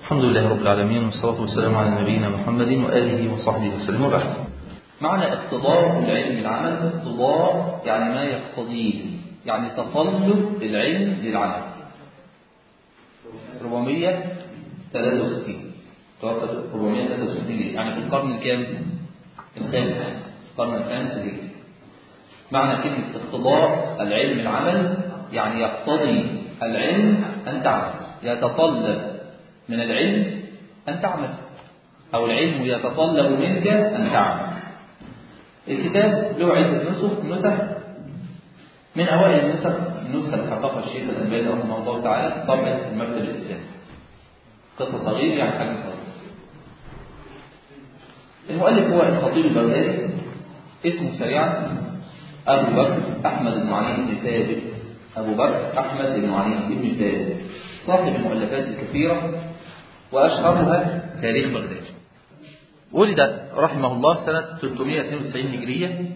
الحمد لله رب العالمين والصلاة والسلام على نبينا محمد وآله وصحبه وسلم وبعد معنى اقتضاء العلم العمل اقتضاء يعني ما يقتضيه يعني تطلب العلم للعمل 463 توفت 463 يعني في القرن الكام؟ الخامس القرن الخامس هجري معنى كلمة اقتضاء العلم العمل يعني يقتضي العلم أن تعمل يتطلب من العلم أن تعمل أو العلم يتطلب منك أن تعمل الكتاب له عدة نسخ نسخ من أوائل النسخ النسخة اللي حققها الشيخ الألباني رحمه الله تعالى طبعة المكتب الإسلامي قطع صغير يعني حجم صغير المؤلف هو الخطيب البغدادي اسمه سريعا أبو بكر أحمد بن علي بن ثابت أبو بكر أحمد بن علي بن ثابت صاحب المؤلفات الكثيرة وأشهرها تاريخ بغداد ولد رحمه الله سنة 392 هجرية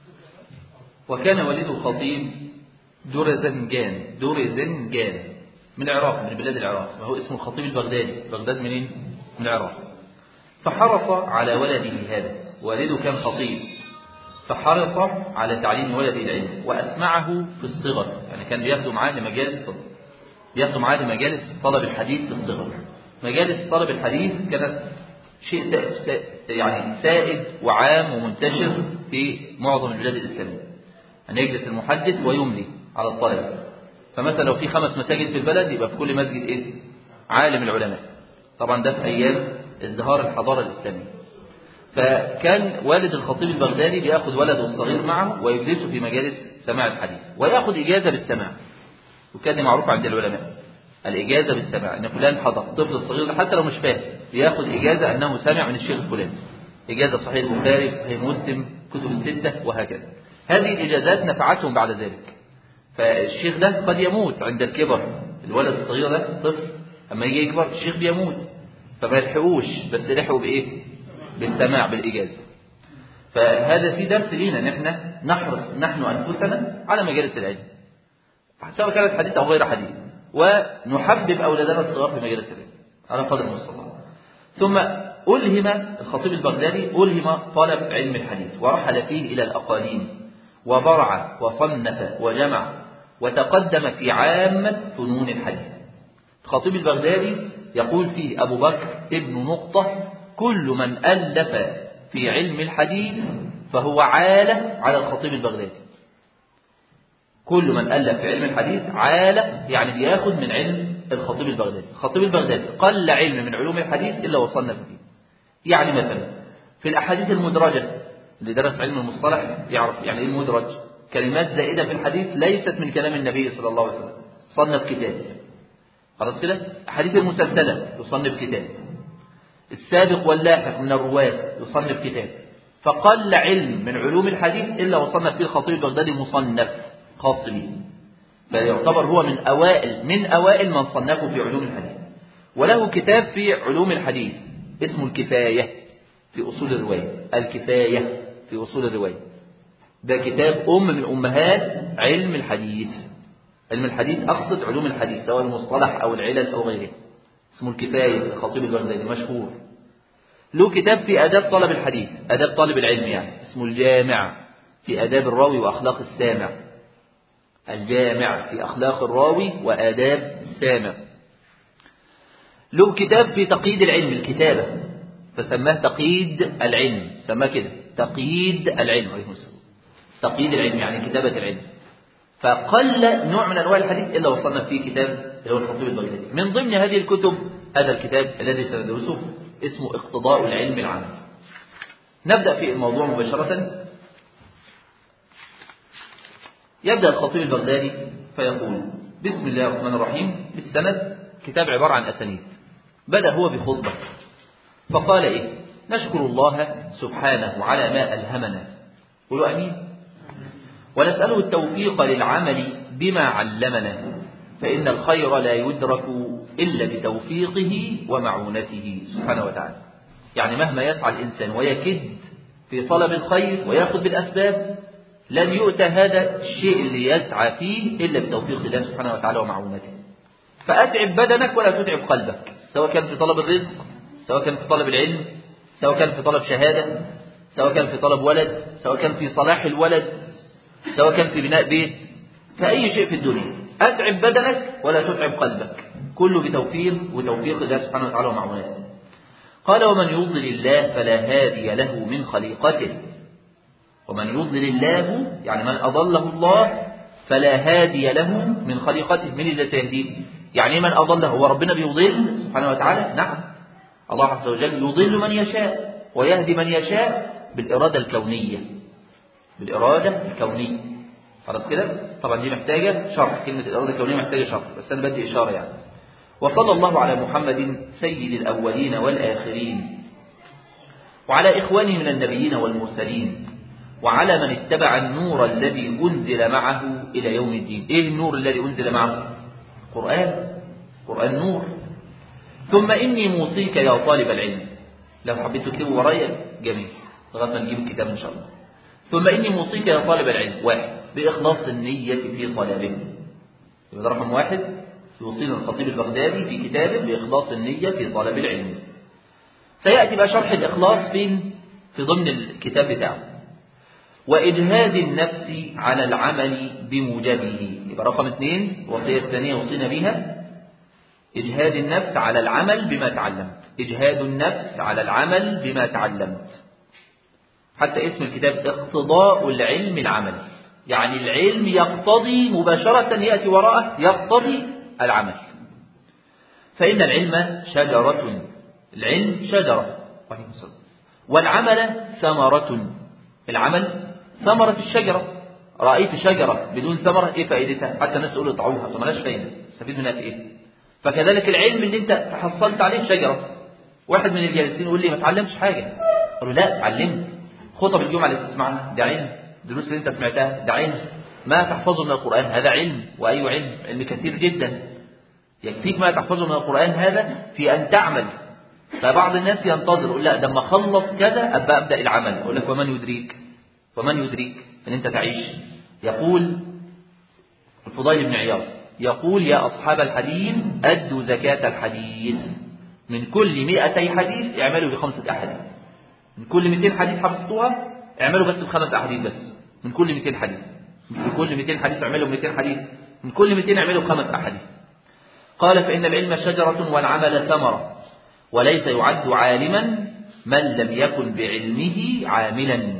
وكان والده الخطيب دورزنجان دورزنجان من العراق من بلاد العراق وهو اسمه الخطيب البغدادي بغداد منين؟ من العراق فحرص على ولده هذا والده كان خطيب فحرص على تعليم ولده العلم وأسمعه في الصغر يعني كان بياخده معاه لمجالس طلب بياخده معاه لمجالس طلب الحديث في الصغر مجالس طلب الحديث كانت شيء سائد يعني سائد وعام ومنتشر في معظم البلاد الإسلامية أن يجلس المحدث ويملي على الطلبة فمثلا لو في خمس مساجد في البلد يبقى في كل مسجد إيه؟ عالم العلماء طبعا ده في أيام ازدهار الحضارة الإسلامية فكان والد الخطيب البغدادي بياخذ ولده الصغير معه ويجلسه في مجالس سماع الحديث وياخذ إجازة بالسماع وكان معروف عند العلماء الإجازة بالسماع إن فلان حضر الطفل الصغير ده حتى لو مش فاهم بياخذ إجازة أنه سمع من الشيخ الفلاني إجازة صحيح البخاري صحيح مسلم كتب الستة وهكذا هذه الإجازات نفعتهم بعد ذلك فالشيخ ده قد يموت عند الكبر الولد الصغير ده طفل أما يجي يكبر الشيخ بيموت فما يلحقوش بس لحقوا بإيه بالسماع بالإجازة فهذا في درس لينا ان احنا نحرص نحن أنفسنا على مجالس العلم سواء كانت حديث أو غير حديث ونحبب أولادنا الصغار في مجالس العلم على قدر المستطاع ثم ألهم الخطيب البغدادي ألهم طلب علم الحديث ورحل فيه إلى الأقاليم وبرع وصنف وجمع وتقدم في عامة فنون الحديث الخطيب البغدادي يقول فيه أبو بكر ابن نقطة كل من ألف في علم الحديث فهو عالة على الخطيب البغدادي كل من ألف في علم الحديث عالة يعني بياخد من علم الخطيب البغدادي الخطيب البغدادي قل علم من علوم الحديث إلا وصنف فيه يعني مثلا في الأحاديث المدرجة اللي درس علم المصطلح يعرف يعني إيه المدرج كلمات زائدة في الحديث ليست من كلام النبي صلى الله عليه وسلم صنف كتاب خلاص كده أحاديث المسلسلة يصنف كتاب السابق واللاحق من الرواة يصنف كتاب فقل علم من علوم الحديث إلا وصنف فيه الخطيب البغدادي مصنف خاص به فيعتبر هو من أوائل من أوائل من صنفوا في علوم الحديث وله كتاب في علوم الحديث اسمه الكفاية في أصول الرواية الكفاية في أصول الرواية ده كتاب أم من أمهات علم الحديث علم الحديث أقصد علوم الحديث سواء المصطلح أو العلل أو غيره اسمه الكفاية الخطيب البغدادي مشهور له كتاب في آداب طلب الحديث آداب طالب العلم يعني اسمه الجامع في آداب الراوي وأخلاق السامع الجامع في أخلاق الراوي وآداب السامع له كتاب في تقييد العلم الكتابة فسماه تقييد العلم سماه كده تقييد العلم عليه السلام تقييد العلم يعني كتابة العلم فقل نوع من أنواع الحديث إلا وصلنا فيه كتاب اللي هو الخطيب البغدادي من ضمن هذه الكتب هذا الكتاب الذي سندرسه اسمه اقتضاء العلم العام نبدأ في الموضوع مباشرة يبدأ الخطيب البغدادي فيقول بسم الله الرحمن الرحيم بالسند كتاب عبارة عن أسانيد بدأ هو بخطبة فقال إيه نشكر الله سبحانه على ما ألهمنا قولوا أمين ونسأله التوفيق للعمل بما علمنا فإن الخير لا يدرك إلا بتوفيقه ومعونته سبحانه وتعالى يعني مهما يسعى الإنسان ويكد في طلب الخير ويأخذ بالأسباب لن يؤتى هذا الشيء اللي يسعى فيه إلا بتوفيق الله سبحانه وتعالى ومعونته فأتعب بدنك ولا تتعب قلبك سواء كان في طلب الرزق سواء كان في طلب العلم سواء كان في طلب شهادة سواء كان في طلب ولد سواء كان في صلاح الولد سواء كان في بناء بيت في أي شيء في الدنيا أتعب بدنك ولا تتعب قلبك كله بتوفيق وتوفيق الله سبحانه وتعالى ومعوناته قال ومن يضلل الله فلا هادي له من خليقته ومن يضلل الله يعني من أضله الله فلا هادي له من خليقته من اللي سيهديه يعني من أضله هو ربنا بيضل سبحانه وتعالى نعم الله عز وجل يضل من يشاء ويهدي من يشاء بالإرادة الكونية بالإرادة الكونية خلاص كده طبعا دي محتاجة شرح كلمة الإرادة الكونية محتاجة شرح بس أنا بدي إشارة يعني وصلى الله على محمد سيد الأولين والآخرين وعلى إخوانه من النبيين والمرسلين وعلى من اتبع النور الذي أنزل معه إلى يوم الدين إيه النور الذي أنزل معه قرآن قرآن نور ثم إني موصيك يا طالب العلم لو حبيت تكتبه ورايا جميل لغاية ما نجيب الكتاب إن شاء الله ثم إني موصيك يا طالب العلم واحد بإخلاص النية في طلبه يبقى ده رقم واحد يوصينا الخطيب البغدادي في كتابه بإخلاص النية في طلب العلم سيأتي بقى شرح الإخلاص فين في ضمن الكتاب بتاعه وإجهاد النفس على العمل بموجبه يبقى رقم اثنين الوصية الثانية وصينا بها إجهاد النفس على العمل بما تعلمت إجهاد النفس على العمل بما تعلمت حتى اسم الكتاب اقتضاء العلم العمل يعني العلم يقتضي مباشرة يأتي وراءه يقتضي العمل فإن العلم شجرة العلم شجرة والعمل ثمرة العمل ثمرة الشجرة رأيت شجرة بدون ثمرة إيه فائدتها حتى الناس تقول اطعوها طب مالهاش فايدة استفيد منها في إيه فكذلك العلم اللي أنت تحصلت عليه شجرة واحد من الجالسين يقول لي ما تعلمش حاجة أقول له لا اتعلمت خطب الجمعة اللي تسمعها ده علم دروس اللي أنت سمعتها ده علم ما تحفظه من القرآن هذا علم وأي علم علم كثير جدا يكفيك ما تحفظه من القرآن هذا في أن تعمل فبعض الناس ينتظر يقول لا لما اخلص كذا ابدا ابدا العمل يقول لك ومن يدريك ومن يدريك ان انت تعيش يقول الفضيل بن عياض يقول يا اصحاب الحديث ادوا زكاه الحديث من كل 200 حديث اعملوا بخمسه احاديث من كل 200 حديث حفظتوها اعملوا بس بخمس احاديث بس من كل 200 حديث من كل 200 حديث اعملوا 200 حديث من كل 200 اعملوا بخمس احاديث قال فان العلم شجره والعمل ثمره وليس يعد عالما من لم يكن بعلمه عاملا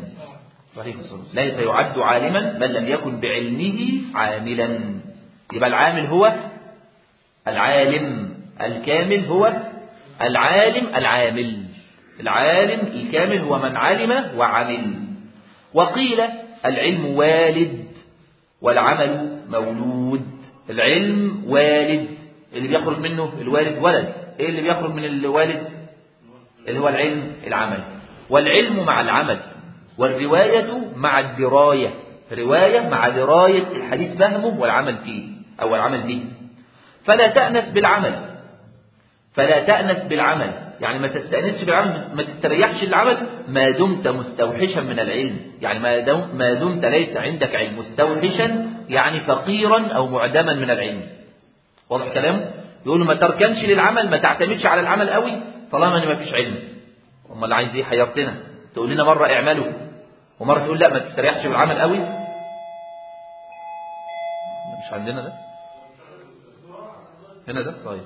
ليس يعد عالما من لم يكن بعلمه عاملا يبقى العامل هو العالم الكامل هو العالم العامل العالم الكامل هو من علم وعمل وقيل العلم والد والعمل مولود العلم والد اللي بيخرج منه الوالد ولد ايه اللي بيخرج من الوالد اللي هو العلم العمل والعلم مع العمل والرواية مع الدراية رواية مع دراية الحديث فهمه والعمل فيه أو العمل به فلا تأنس بالعمل فلا تأنس بالعمل يعني ما تستأنسش بالعمل ما تستريحش العمل ما دمت مستوحشا من العلم يعني ما, دم ما دمت ليس عندك علم مستوحشا يعني فقيرا أو معدما من العلم واضح كلامه يقولوا ما تركنش للعمل ما تعتمدش على العمل قوي طالما ان ما فيش علم امال عايز ايه حيرتنا تقول لنا مره اعملوا ومره تقول لا ما تستريحش بالعمل قوي مش عندنا ده هنا ده طيب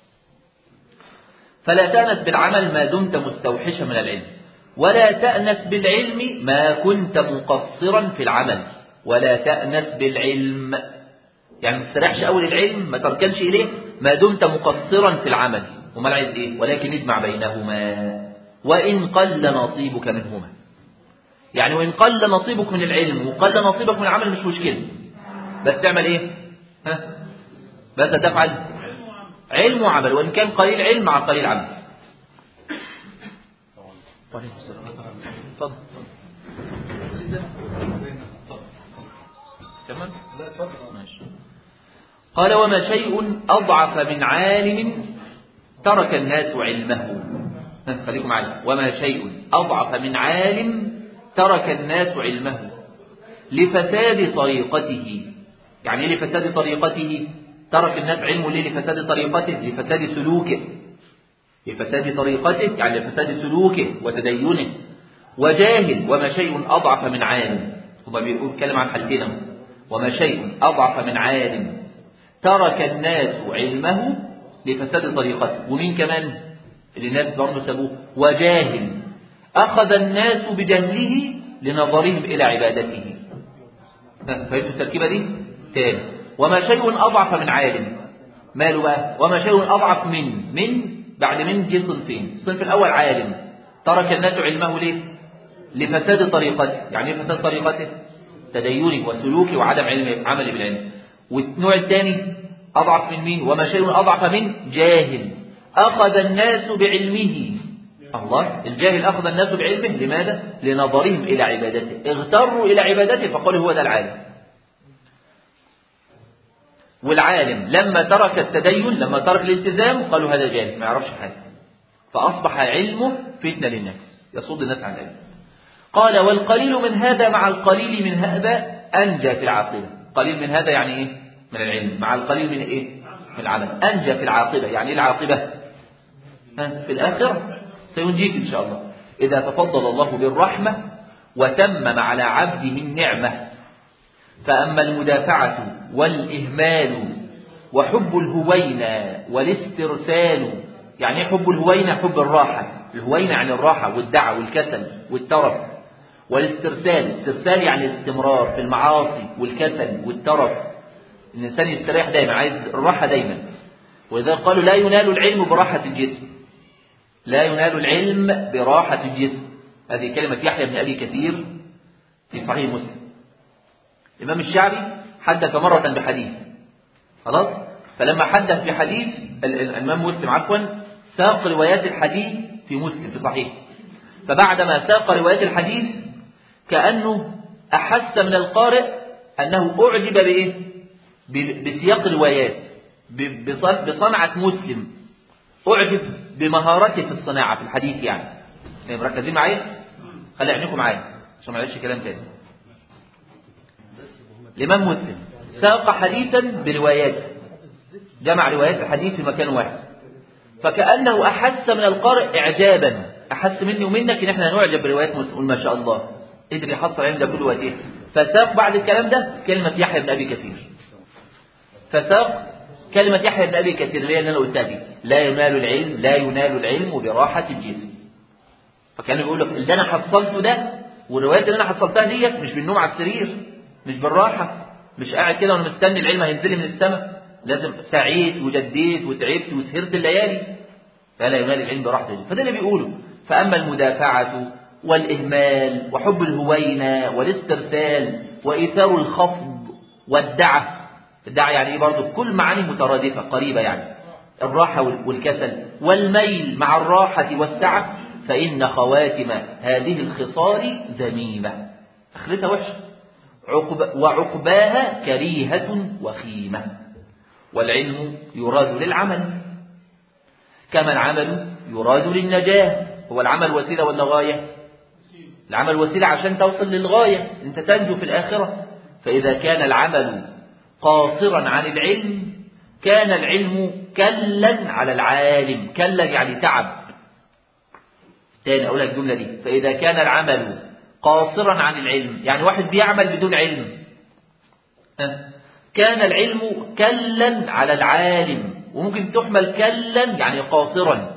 فلا تأنس بالعمل ما دمت مستوحشا من العلم ولا تأنس بالعلم ما كنت مقصرا في العمل ولا تأنس بالعلم يعني ما تستريحش قوي للعلم ما تركنش إليه ما دمت مقصرا في العمل وما عايز إيه ولكن اجمع بينهما وإن قل نصيبك منهما يعني وإن قل نصيبك من العلم وقل نصيبك من العمل مش مشكلة بس تعمل إيه ها بس تفعل علم وعمل وإن كان قليل علم مع قليل عمل تفضل تمام لا تفضل ماشي قال وما شيء أضعف من عالم ترك الناس علمه خليكم معي وما شيء أضعف من عالم ترك الناس علمه لفساد طريقته يعني ايه لفساد طريقته ترك الناس علمه ليه لفساد طريقته لفساد سلوكه لفساد طريقته يعني لفساد سلوكه وتدينه وجاهل وما شيء أضعف من عالم هما بيتكلم عن حالتنا وما شيء أضعف من عالم ترك الناس علمه لفساد طريقته ومين كمان اللي الناس برضه سابوه وجاهل أخذ الناس بجهله لنظرهم إلى عبادته فهمتوا التركيبة دي؟ تاني وما شيء أضعف من عالم ماله بقى وما شيء أضعف من من بعد من جه صنفين الصنف الأول عالم ترك الناس علمه ليه لفساد طريقته يعني ايه فساد طريقته تديني وسلوكي وعدم علم عملي بالعلم والنوع الثاني أضعف من مين وما شيء أضعف من جاهل أخذ الناس بعلمه الله الجاهل أخذ الناس بعلمه لماذا لنظرهم إلى عبادته اغتروا إلى عبادته فقالوا هو ده العالم والعالم لما ترك التدين لما ترك الالتزام قالوا هذا جاهل ما يعرفش حاجة فأصبح علمه فتنة للناس يصد الناس عن العلم قال والقليل من هذا مع القليل من هذا أنجى في العاقبة قليل من هذا يعني إيه من العلم مع القليل من إيه من العمل أنجى في العاقبة يعني إيه العاقبة ها في الآخرة سينجيك إن شاء الله إذا تفضل الله بالرحمة وتمم على عبده النعمة فأما المدافعة والإهمال وحب الهوينة والاسترسال يعني ايه حب الهوينة حب الراحة الهوينة عن الراحة والدعة والكسل والترف والاسترسال استرسال يعني الاستمرار في المعاصي والكسل والترف الإنسان يستريح دايما عايز الراحة دايما ولذلك قالوا لا ينال العلم براحة الجسم لا ينال العلم براحة الجسم هذه كلمة يحيى بن أبي كثير في صحيح مسلم الإمام الشعبي حدث مرة بحديث خلاص فلما حدث بحديث الإمام مسلم عفوا ساق روايات الحديث في مسلم في صحيح فبعدما ساق روايات الحديث كأنه أحس من القارئ أنه أعجب بإيه بسياق الروايات بصنعة مسلم أعجب بمهارته في الصناعة في الحديث يعني, يعني مركزين معايا خلي عينيكم معايا عشان ما يعيش كلام تاني الإمام مسلم ساق حديثا برواياته جمع روايات الحديث في مكان واحد فكأنه أحس من القارئ إعجابا أحس مني ومنك إن إحنا نعجب بروايات مسلم ما شاء الله قدر يحصل عند كل وقت إيه فساق بعد الكلام ده كلمة يحيى بن أبي كثير فساق كلمة يحيى بن أبي كثير اللي أنا قلتها دي لا ينال العلم لا ينال العلم براحة الجسم فكان بيقول لك اللي أنا حصلته ده والروايات اللي أنا حصلتها ديت مش بالنوم على السرير مش بالراحة مش قاعد كده وأنا مستني العلم هينزل من السماء لازم سعيت وجديت وتعبت وسهرت الليالي فلا ينال العلم براحة الجسم فده اللي بيقوله فأما المدافعة والإهمال وحب الهوينة والاسترسال وإيثار الخفض والدعة الدعة يعني إيه برضه كل معاني مترادفة قريبة يعني الراحة والكسل والميل مع الراحة والسعة فإن خواتم هذه الخصال ذميمة أخرتها وحشة عقب وعقباها كريهة وخيمة والعلم يراد للعمل كما العمل يراد للنجاة هو العمل وسيلة ولا غاية العمل وسيلة عشان توصل للغاية انت تنجو في الآخرة فإذا كان العمل قاصرا عن العلم كان العلم كلا على العالم كلا يعني تعب تاني أقول لك الجملة دي فإذا كان العمل قاصرا عن العلم يعني واحد بيعمل بدون علم كان العلم كلا على العالم وممكن تحمل كلا يعني قاصرا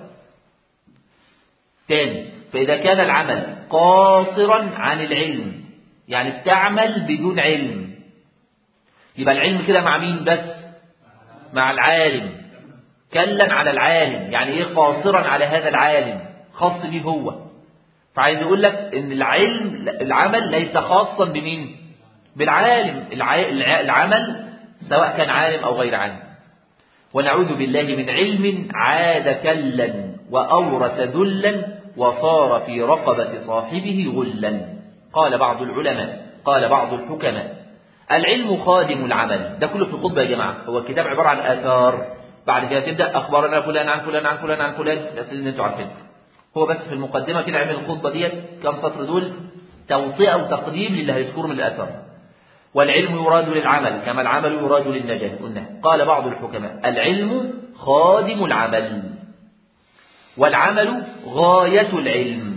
تاني فإذا كان العمل قاصرا عن العلم يعني بتعمل بدون علم يبقى العلم كده مع مين بس مع العالم كلا على العالم يعني ايه قاصرا على هذا العالم خاص بيه هو فعايز يقول لك ان العلم العمل ليس خاصا بمين بالعالم العمل سواء كان عالم او غير عالم ونعوذ بالله من علم عاد كلا وأورث ذلا وصار في رقبة صاحبه غلا قال بعض العلماء قال بعض الحكماء العلم خادم العمل ده كله في الخطبة يا جماعة هو الكتاب عبارة عن آثار بعد كده تبدأ أخبارنا فلان عن فلان عن فلان عن فلان الأسئلة اللي أنتوا عارفينها هو بس في المقدمة كده عمل الخطبة ديت كم سطر دول توطئة وتقديم للي هيذكره من الآثار والعلم يراد للعمل كما العمل يراد للنجاة قلنا قال بعض الحكماء العلم خادم العمل والعمل غاية العلم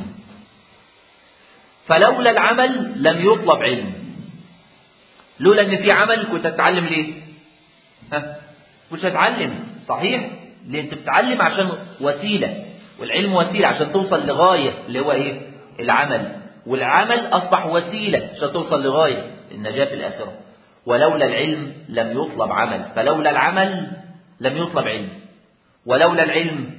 فلولا العمل لم يطلب علم لولا ان في عمل كنت هتتعلم ليه ها مش هتعلم صحيح ليه انت بتتعلم عشان وسيلة والعلم وسيلة عشان توصل لغاية اللي هو ايه العمل والعمل اصبح وسيلة عشان توصل لغاية النجاة في الاخرة ولولا العلم لم يطلب عمل فلولا العمل لم يطلب علم ولولا العلم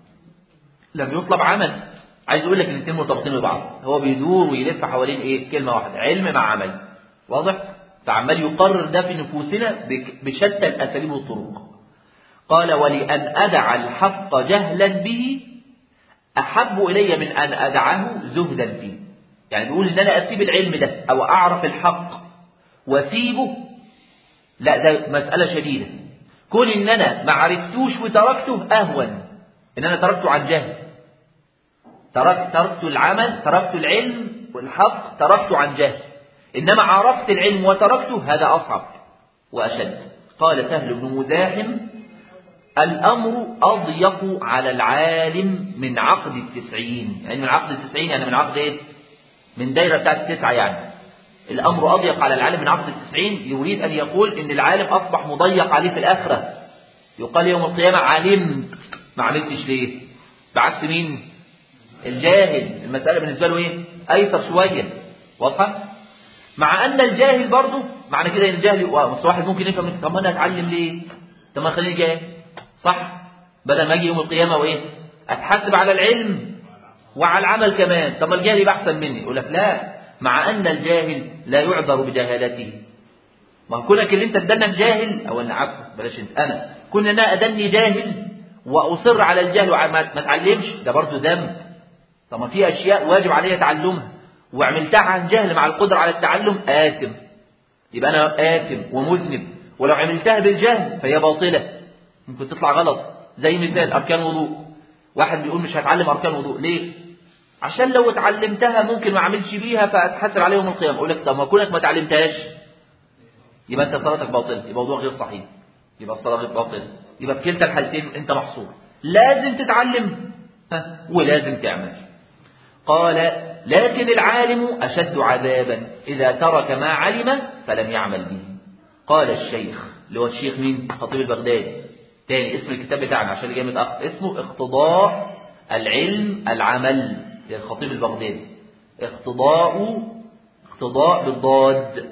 لم يطلب عمل عايز اقول لك الاثنين مرتبطين ببعض هو بيدور ويلف حوالين ايه كلمه واحده علم مع عمل واضح فعمال يقرر ده في نفوسنا بشتى الاساليب والطرق قال ولان ادع الحق جهلا به احب الي من ان ادعه زهدا فيه يعني بيقول ان انا اسيب العلم ده او اعرف الحق واسيبه لا ده مساله شديده كون ان انا ما عرفتوش وتركته اهون ان انا تركته عن جهل تركت تركت العمل تركت العلم والحق تركته عن جهل انما عرفت العلم وتركته هذا اصعب واشد قال سهل بن مزاحم الامر اضيق على العالم من عقد التسعين يعني من عقد التسعين يعني من عقد ايه من دايره بتاعت التسعه يعني الامر اضيق على العالم من عقد التسعين يريد ان يقول ان العالم اصبح مضيق عليه في الاخره يقال يوم القيامه علمت ما عملتش ليه بعكس مين الجاهل المسألة بالنسبة له ايه ايسر شوية واضحة مع ان الجاهل برضه معنى كده ان الجاهل واحد ممكن يفهم طب ما انا اتعلم ليه طب ما خليني جاهل صح بدل ما اجي يوم القيامة وايه اتحاسب على العلم وعلى العمل كمان طب ما الجاهل يبقى احسن مني يقول لك لا مع ان الجاهل لا يعذر بجهالته ما هو كونك اللي انت ادنك جاهل او ان عفوا بلاش انت انا كون انا ادني جاهل واصر على الجهل وما اتعلمش ده برضه ذنب طب ما في اشياء واجب علي تعلمها وعملتها عن جهل مع القدره على التعلم آثم يبقى انا آثم ومذنب ولو عملتها بالجهل فهي باطله ممكن تطلع غلط زي مثال اركان وضوء واحد بيقول مش هتعلم اركان وضوء ليه عشان لو اتعلمتها ممكن ما اعملش بيها فاتحاسب عليها يوم القيامه اقول لك طب ما كونك ما اتعلمتهاش يبقى انت صلاتك باطله يبقى موضوع غير صحيح يبقى الصلاه غير باطله يبقى في كلتا الحالتين انت محصور لازم تتعلم ها ولازم تعمل قال لكن العالم أشد عذابا إذا ترك ما علم فلم يعمل به قال الشيخ اللي هو الشيخ مين خطيب البغدادي تاني اسم الكتاب بتاعنا عشان اللي جاي متأخر اسمه اقتضاء العلم العمل للخطيب البغدادي اقتضاء اقتضاء بالضاد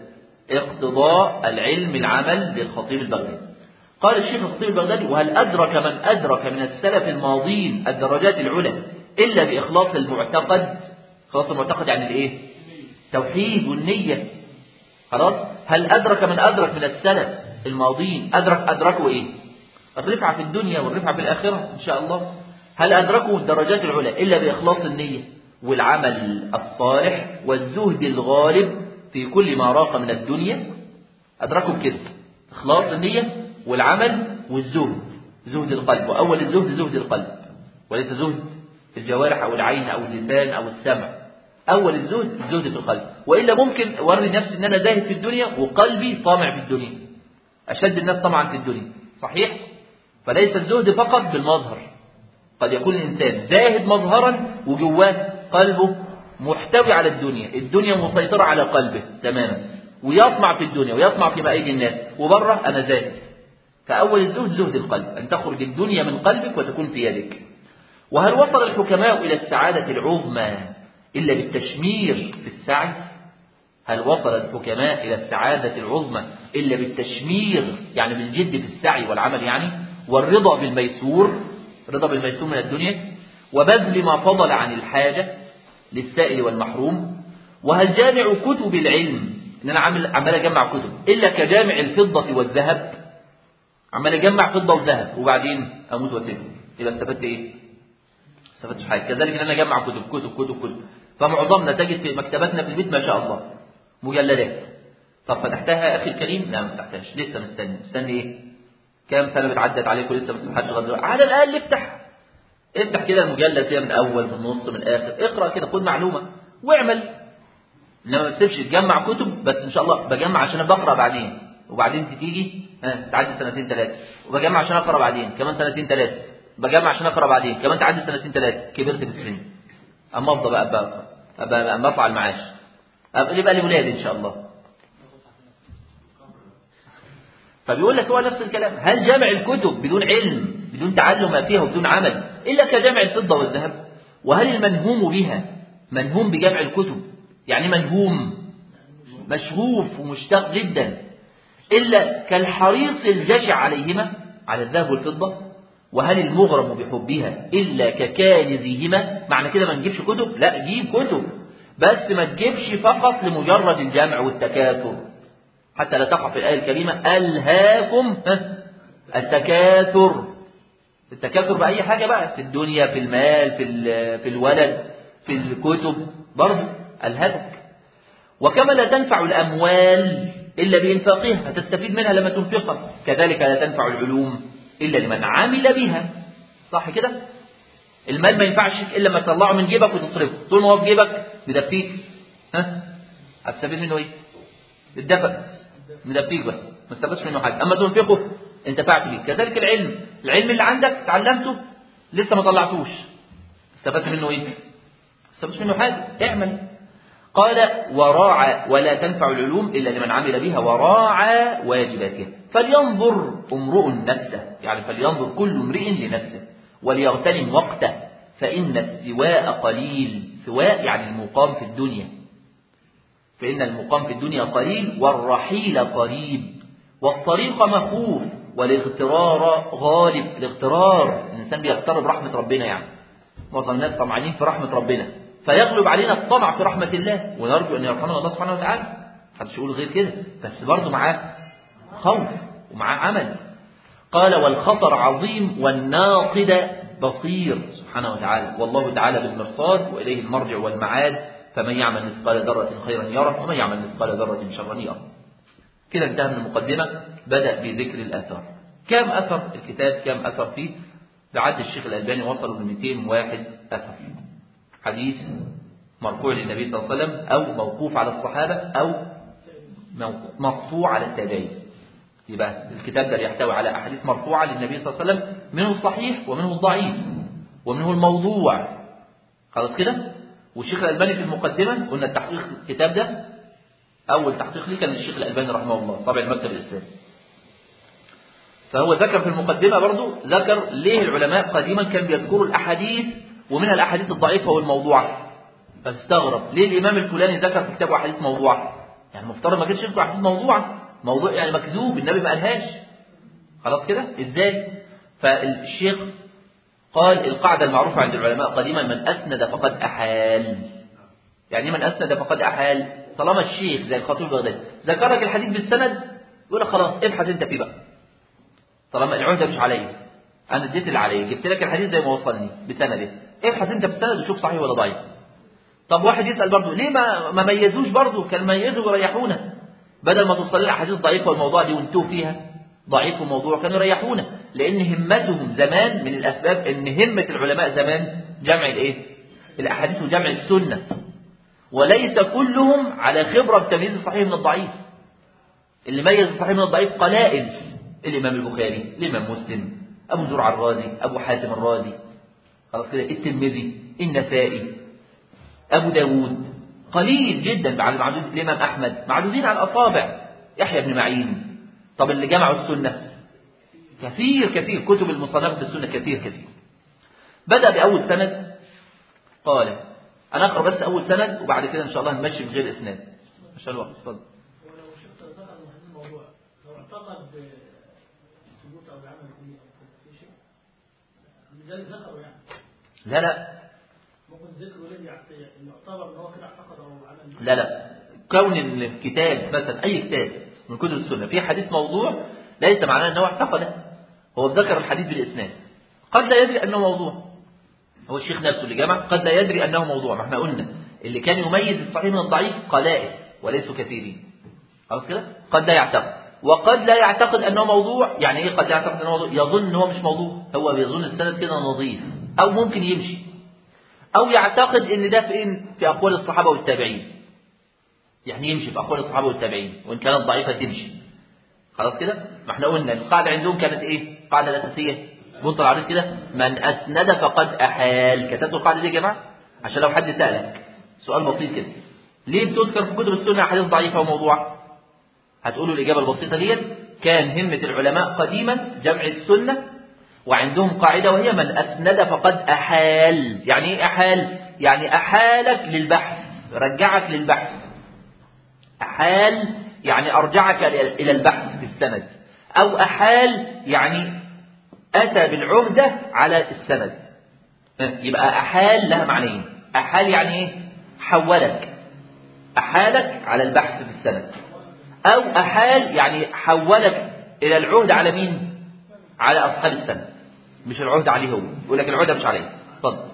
اقتضاء العلم العمل للخطيب البغدادي قال الشيخ الخطيب البغدادي وهل أدرك من أدرك من السلف الماضين الدرجات العلى إلا بإخلاص المعتقد خلاص المعتقد يعني الإيه توحيد والنية خلاص هل أدرك من أدرك من السلف الماضين أدرك أدركوا إيه الرفعة في الدنيا والرفعة في الآخرة إن شاء الله هل أدركوا الدرجات العلى إلا بإخلاص النية والعمل الصالح والزهد الغالب في كل ما راق من الدنيا أدركوا بكده إخلاص النية والعمل والزهد زهد القلب وأول الزهد زهد القلب وليس زهد الجوارح أو العين أو اللسان أو السمع أول الزهد الزهد في القلب وإلا ممكن أوري نفسي أن أنا زاهد في الدنيا وقلبي طامع في الدنيا أشد الناس طمعا في الدنيا صحيح؟ فليس الزهد فقط بالمظهر قد يكون الإنسان زاهد مظهرا وجواه قلبه محتوي على الدنيا الدنيا مسيطرة على قلبه تماما ويطمع في الدنيا ويطمع في مأيد الناس وبره أنا زاهد فأول الزهد زهد القلب أن تخرج الدنيا من قلبك وتكون في يدك وهل وصل الحكماء إلى السعادة العظمى إلا بالتشمير في السعي هل وصل الحكماء إلى السعادة العظمى إلا بالتشمير يعني بالجد في السعي والعمل يعني والرضا بالميسور رضا بالميسور من الدنيا وبذل ما فضل عن الحاجة للسائل والمحروم وهل جامع كتب العلم ان انا عامل عمال اجمع كتب الا كجامع الفضه والذهب عمال اجمع فضه وذهب وبعدين اموت واسيبهم يبقى استفدت ايه استفدتش حاجه كذلك ان انا اجمع كتب كتب كتب كتب فمعظمنا تجد في مكتباتنا في البيت ما شاء الله مجلدات طب فتحتها يا اخي الكريم لا ما فتحتهاش لسه مستني مستني ايه كام سنه بتعدت عليك ولسه ما فتحتش لغايه دلوقتي على الاقل افتح افتح كده المجلد كده من اول من النص من الاخر اقرا كده خد معلومه واعمل لما ما تسيبش تجمع كتب بس ان شاء الله بجمع عشان بقرا بعدين وبعدين تيجي ها تعدي سنتين ثلاثه وبجمع عشان اقرا بعدين كمان سنتين ثلاثه بجمع عشان اقرا بعدين كمان تعدي سنتين ثلاثه كبرت في السن اما افضل بقى ابقى ابقى اما اطلع المعاش ابقى يبقى لاولادي ان شاء الله فبيقول لك هو نفس الكلام هل جمع الكتب بدون علم بدون تعلم ما فيها وبدون عمل الا كجمع الفضه والذهب وهل المنهوم بها منهوم بجمع الكتب يعني منهوم مشغوف ومشتاق جدا إلا كالحريص الجشع عليهما على الذهب والفضة وهل المغرم بحبها إلا ككانزهما معنى كده ما نجيبش كتب لا جيب كتب بس ما تجيبش فقط لمجرد الجمع والتكاثر حتى لا تقع في الآية الكريمة ألهاكم التكاثر التكاثر بأي حاجة بقى في الدنيا في المال في, في الولد في الكتب برضه ألهتك وكما لا تنفع الأموال إلا بإنفاقها هتستفيد منها لما تنفقها كذلك لا تنفع العلوم إلا لمن عمل بها صح كده المال ما ينفعش إلا لما تطلعه من جيبك وتصرفه طول ما هو في جيبك مدفيك ها هتستفيد منه إيه الدفع مدفيك بس ما استفدتش منه حاجة أما تنفقه انتفعت بيه كذلك العلم العلم اللي عندك تعلمته لسه ما طلعتوش استفدت منه إيه استفدتش منه حاجة اعمل قال وراعى ولا تنفع العلوم إلا لمن عمل بها وراعى واجباتها فلينظر امرؤ نفسه يعني فلينظر كل امرئ لنفسه وليغتنم وقته فإن الثواء قليل ثواء يعني المقام في الدنيا فإن المقام في الدنيا قليل والرحيل قريب والطريق مخوف والاغترار غالب الاغترار الإنسان بيغترب رحمة ربنا يعني معظم الناس طمعانين في رحمة ربنا فيغلب علينا الطمع في رحمة الله ونرجو أن يرحمنا الله سبحانه وتعالى محدش يقول غير كده بس برضه معاه خوف ومعاه عمل قال والخطر عظيم والناقد بصير سبحانه وتعالى والله تعالى بالمرصاد وإليه المرجع والمعاد فمن يعمل مثقال ذرة خيرا يره ومن يعمل مثقال ذرة شرا يره كده انتهى من المقدمة بدأ بذكر الآثار كم أثر الكتاب كم أثر فيه بعد الشيخ الألباني وصلوا ل 201 أثر حديث مرفوع للنبي صلى الله عليه وسلم أو موقوف على الصحابة أو مقطوع على التابعين يبقى الكتاب ده يحتوي على أحاديث مرفوعة للنبي صلى الله عليه وسلم منه الصحيح ومنه الضعيف ومنه الموضوع خلاص كده والشيخ الألباني في المقدمة قلنا التحقيق الكتاب ده أول تحقيق ليه كان الشيخ الألباني رحمه الله طبع المكتب الإسلامي فهو ذكر في المقدمة برضو ذكر ليه العلماء قديما كانوا بيذكروا الأحاديث ومنها الأحاديث الضعيفة والموضوعة فتستغرب ليه الإمام الفلاني ذكر في كتابه أحاديث موضوعة يعني المفترض ما كانش يذكر أحاديث موضوعة موضوع يعني مكذوب النبي ما قالهاش خلاص كده إزاي فالشيخ قال القاعدة المعروفة عند العلماء قديما من أسند فقد أحال يعني من أسند فقد أحال طالما الشيخ زي الخطيب البغدادي ذكر لك الحديث بالسند يقول لك خلاص ابحث انت فيه بقى طالما العهدة مش عليا انا اديت اللي عليا جبت لك الحديث زي ما وصلني بسنده ابحث انت في السند وشوف صحيح ولا ضعيف طب واحد يسأل برضه ليه ما ما ميزوش برضه كان ميزوا وريحونا بدل ما توصل لنا احاديث ضعيفه والموضوع دي وانتهوا فيها ضعيف وموضوع كانوا يريحونا لان همتهم زمان من الاسباب ان همه العلماء زمان جمع الايه الاحاديث وجمع السنه وليس كلهم على خبره بتمييز الصحيح من الضعيف اللي ميز الصحيح من الضعيف قلائل الامام البخاري الامام مسلم ابو زرع الرازي ابو حاتم الرازي خلاص كده الترمذي النسائي ابو داود قليل جدا بعد معدود الامام احمد معدودين على الاصابع يحيى بن معين طب اللي جمعوا السنه كثير كثير كتب المصنفه في السنه كثير كثير بدا باول سند قال انا اقرا بس اول سند وبعد كده ان شاء الله نمشي بغير اسناد عشان الوقت اتفضل ولو شفت ذكر من هذا الموضوع لو اعتقد ثبوت او العمل به او في شيء لذلك ذكروا يعني لا لا ممكن ذكره ليه يعت- يعتبر ان هو كده اعتقد او عمل به لا لا كون الكتاب مثلا اي كتاب من كتب السنه فيه حديث موضوع ليس معناه انه اعتقده هو ذكر الحديث بالاسناد قد لا يدري انه موضوع هو الشيخ نفسه اللي جمع قد لا يدري انه موضوع ما احنا قلنا اللي كان يميز الصحيح من الضعيف قلائل وليسوا كثيرين خلاص كده قد لا يعتقد وقد لا يعتقد انه موضوع يعني ايه قد لا يعتقد انه موضوع يظن ان هو مش موضوع هو بيظن السند كده نظيف او ممكن يمشي او يعتقد ان ده فين في اقوال الصحابه والتابعين يعني يمشي في اقوال الصحابه والتابعين وان كانت ضعيفه تمشي خلاص كده ما احنا قلنا القاعده عندهم كانت ايه القاعده الاساسيه بنط العريض كده من أسند فقد أحال كتبت القاعدة دي يا جماعة عشان لو حد سألك سؤال بسيط كده ليه بتذكر في كتب السنة أحاديث ضعيفة وموضوعة هتقولوا الإجابة البسيطة ديت كان همة العلماء قديما جمع السنة وعندهم قاعدة وهي من أسند فقد أحال يعني إيه أحال؟ يعني أحالك للبحث رجعك للبحث أحال يعني أرجعك إلى البحث في السند أو أحال يعني أتى بالعهدة على السند يبقى أحال لها معنيين أحال يعني إيه؟ حولك أحالك على البحث في السند أو أحال يعني حولك إلى العهد على مين؟ على أصحاب السند مش العهد عليه هو يقول لك العهدة مش عليه اتفضل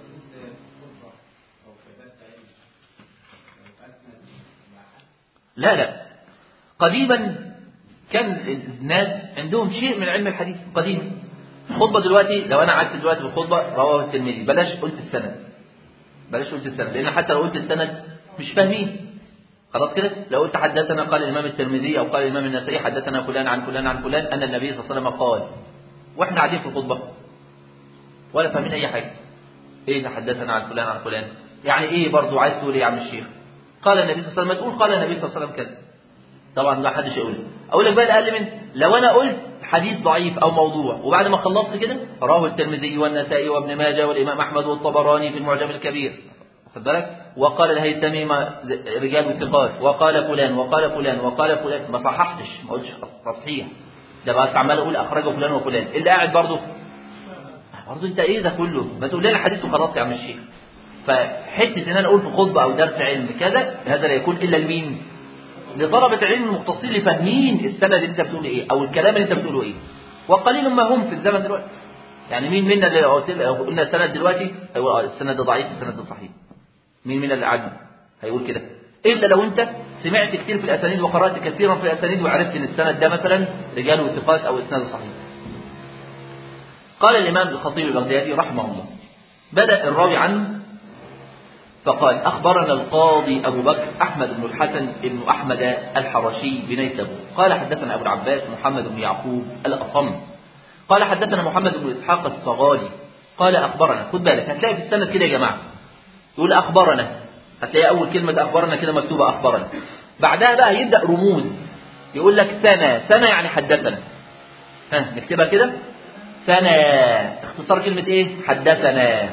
لا لا قديما كان الناس عندهم شيء من علم الحديث قديما الخطبة دلوقتي لو أنا قعدت دلوقتي بالخطبة رواه الترمذي بلاش قلت السند بلاش قلت السند لأن حتى لو قلت السند مش فاهمين خلاص كده لو قلت حدثنا قال الإمام الترمذي أو قال الإمام النسائي حدثنا فلان عن فلان عن فلان أن النبي صلى الله عليه وسلم قال واحنا قاعدين في الخطبة ولا فاهمين أي حاجة إيه اللي حدثنا عن فلان عن فلان يعني إيه برضو عايز تقول إيه يا عم الشيخ قال النبي صلى الله عليه وسلم تقول قال النبي صلى الله عليه وسلم كذا طبعا ما حدش يقول أقول لك بقى الأقل من لو أنا قلت حديث ضعيف أو موضوع وبعد ما خلصت كده رواه الترمذي والنسائي وابن ماجه والإمام أحمد والطبراني في المعجم الكبير خد بالك وقال الهيثمي رجال الثقات وقال فلان وقال فلان وقال فلان ما صححتش ما قلتش تصحيح ده بقى عمال اقول اخرجه فلان وفلان اللي قاعد برضه برضه انت ايه ده كله ما تقول لنا حديث وخلاص يا عم الشيخ فحته ان انا اقول في خطبه او درس علم كذا هذا لا يكون الا لمين لطلبه العلم المختصين اللي فاهمين السند اللي انت بتقوله ايه او الكلام اللي انت بتقوله ايه وقليل ما هم في الزمن دلوقتي يعني مين منا اللي قلنا السند دلوقتي هيقول السند ده ضعيف السند ده صحيح مين منا اللي قاعد هيقول كده الا لو انت سمعت كتير في الاسانيد وقرات كثيرا في الاسانيد وعرفت ان السند ده مثلا رجاله ثقات او اسناد صحيح قال الامام الخطيب البغدادي رحمه الله بدا الراوي عنه فقال اخبرنا القاضي ابو بكر احمد بن الحسن بن احمد الحرشي بنيسابور قال حدثنا ابو العباس محمد بن يعقوب الاصم قال حدثنا محمد بن اسحاق الصغالي قال اخبرنا خد بالك هتلاقي في السند كده يا جماعه يقول اخبرنا هتلاقي اول كلمه اخبرنا كده مكتوبه اخبرنا بعدها بقى يبدا رموز يقول لك سنة سنة يعني حدثنا ها نكتبها كده سنة اختصار كلمة ايه حدثنا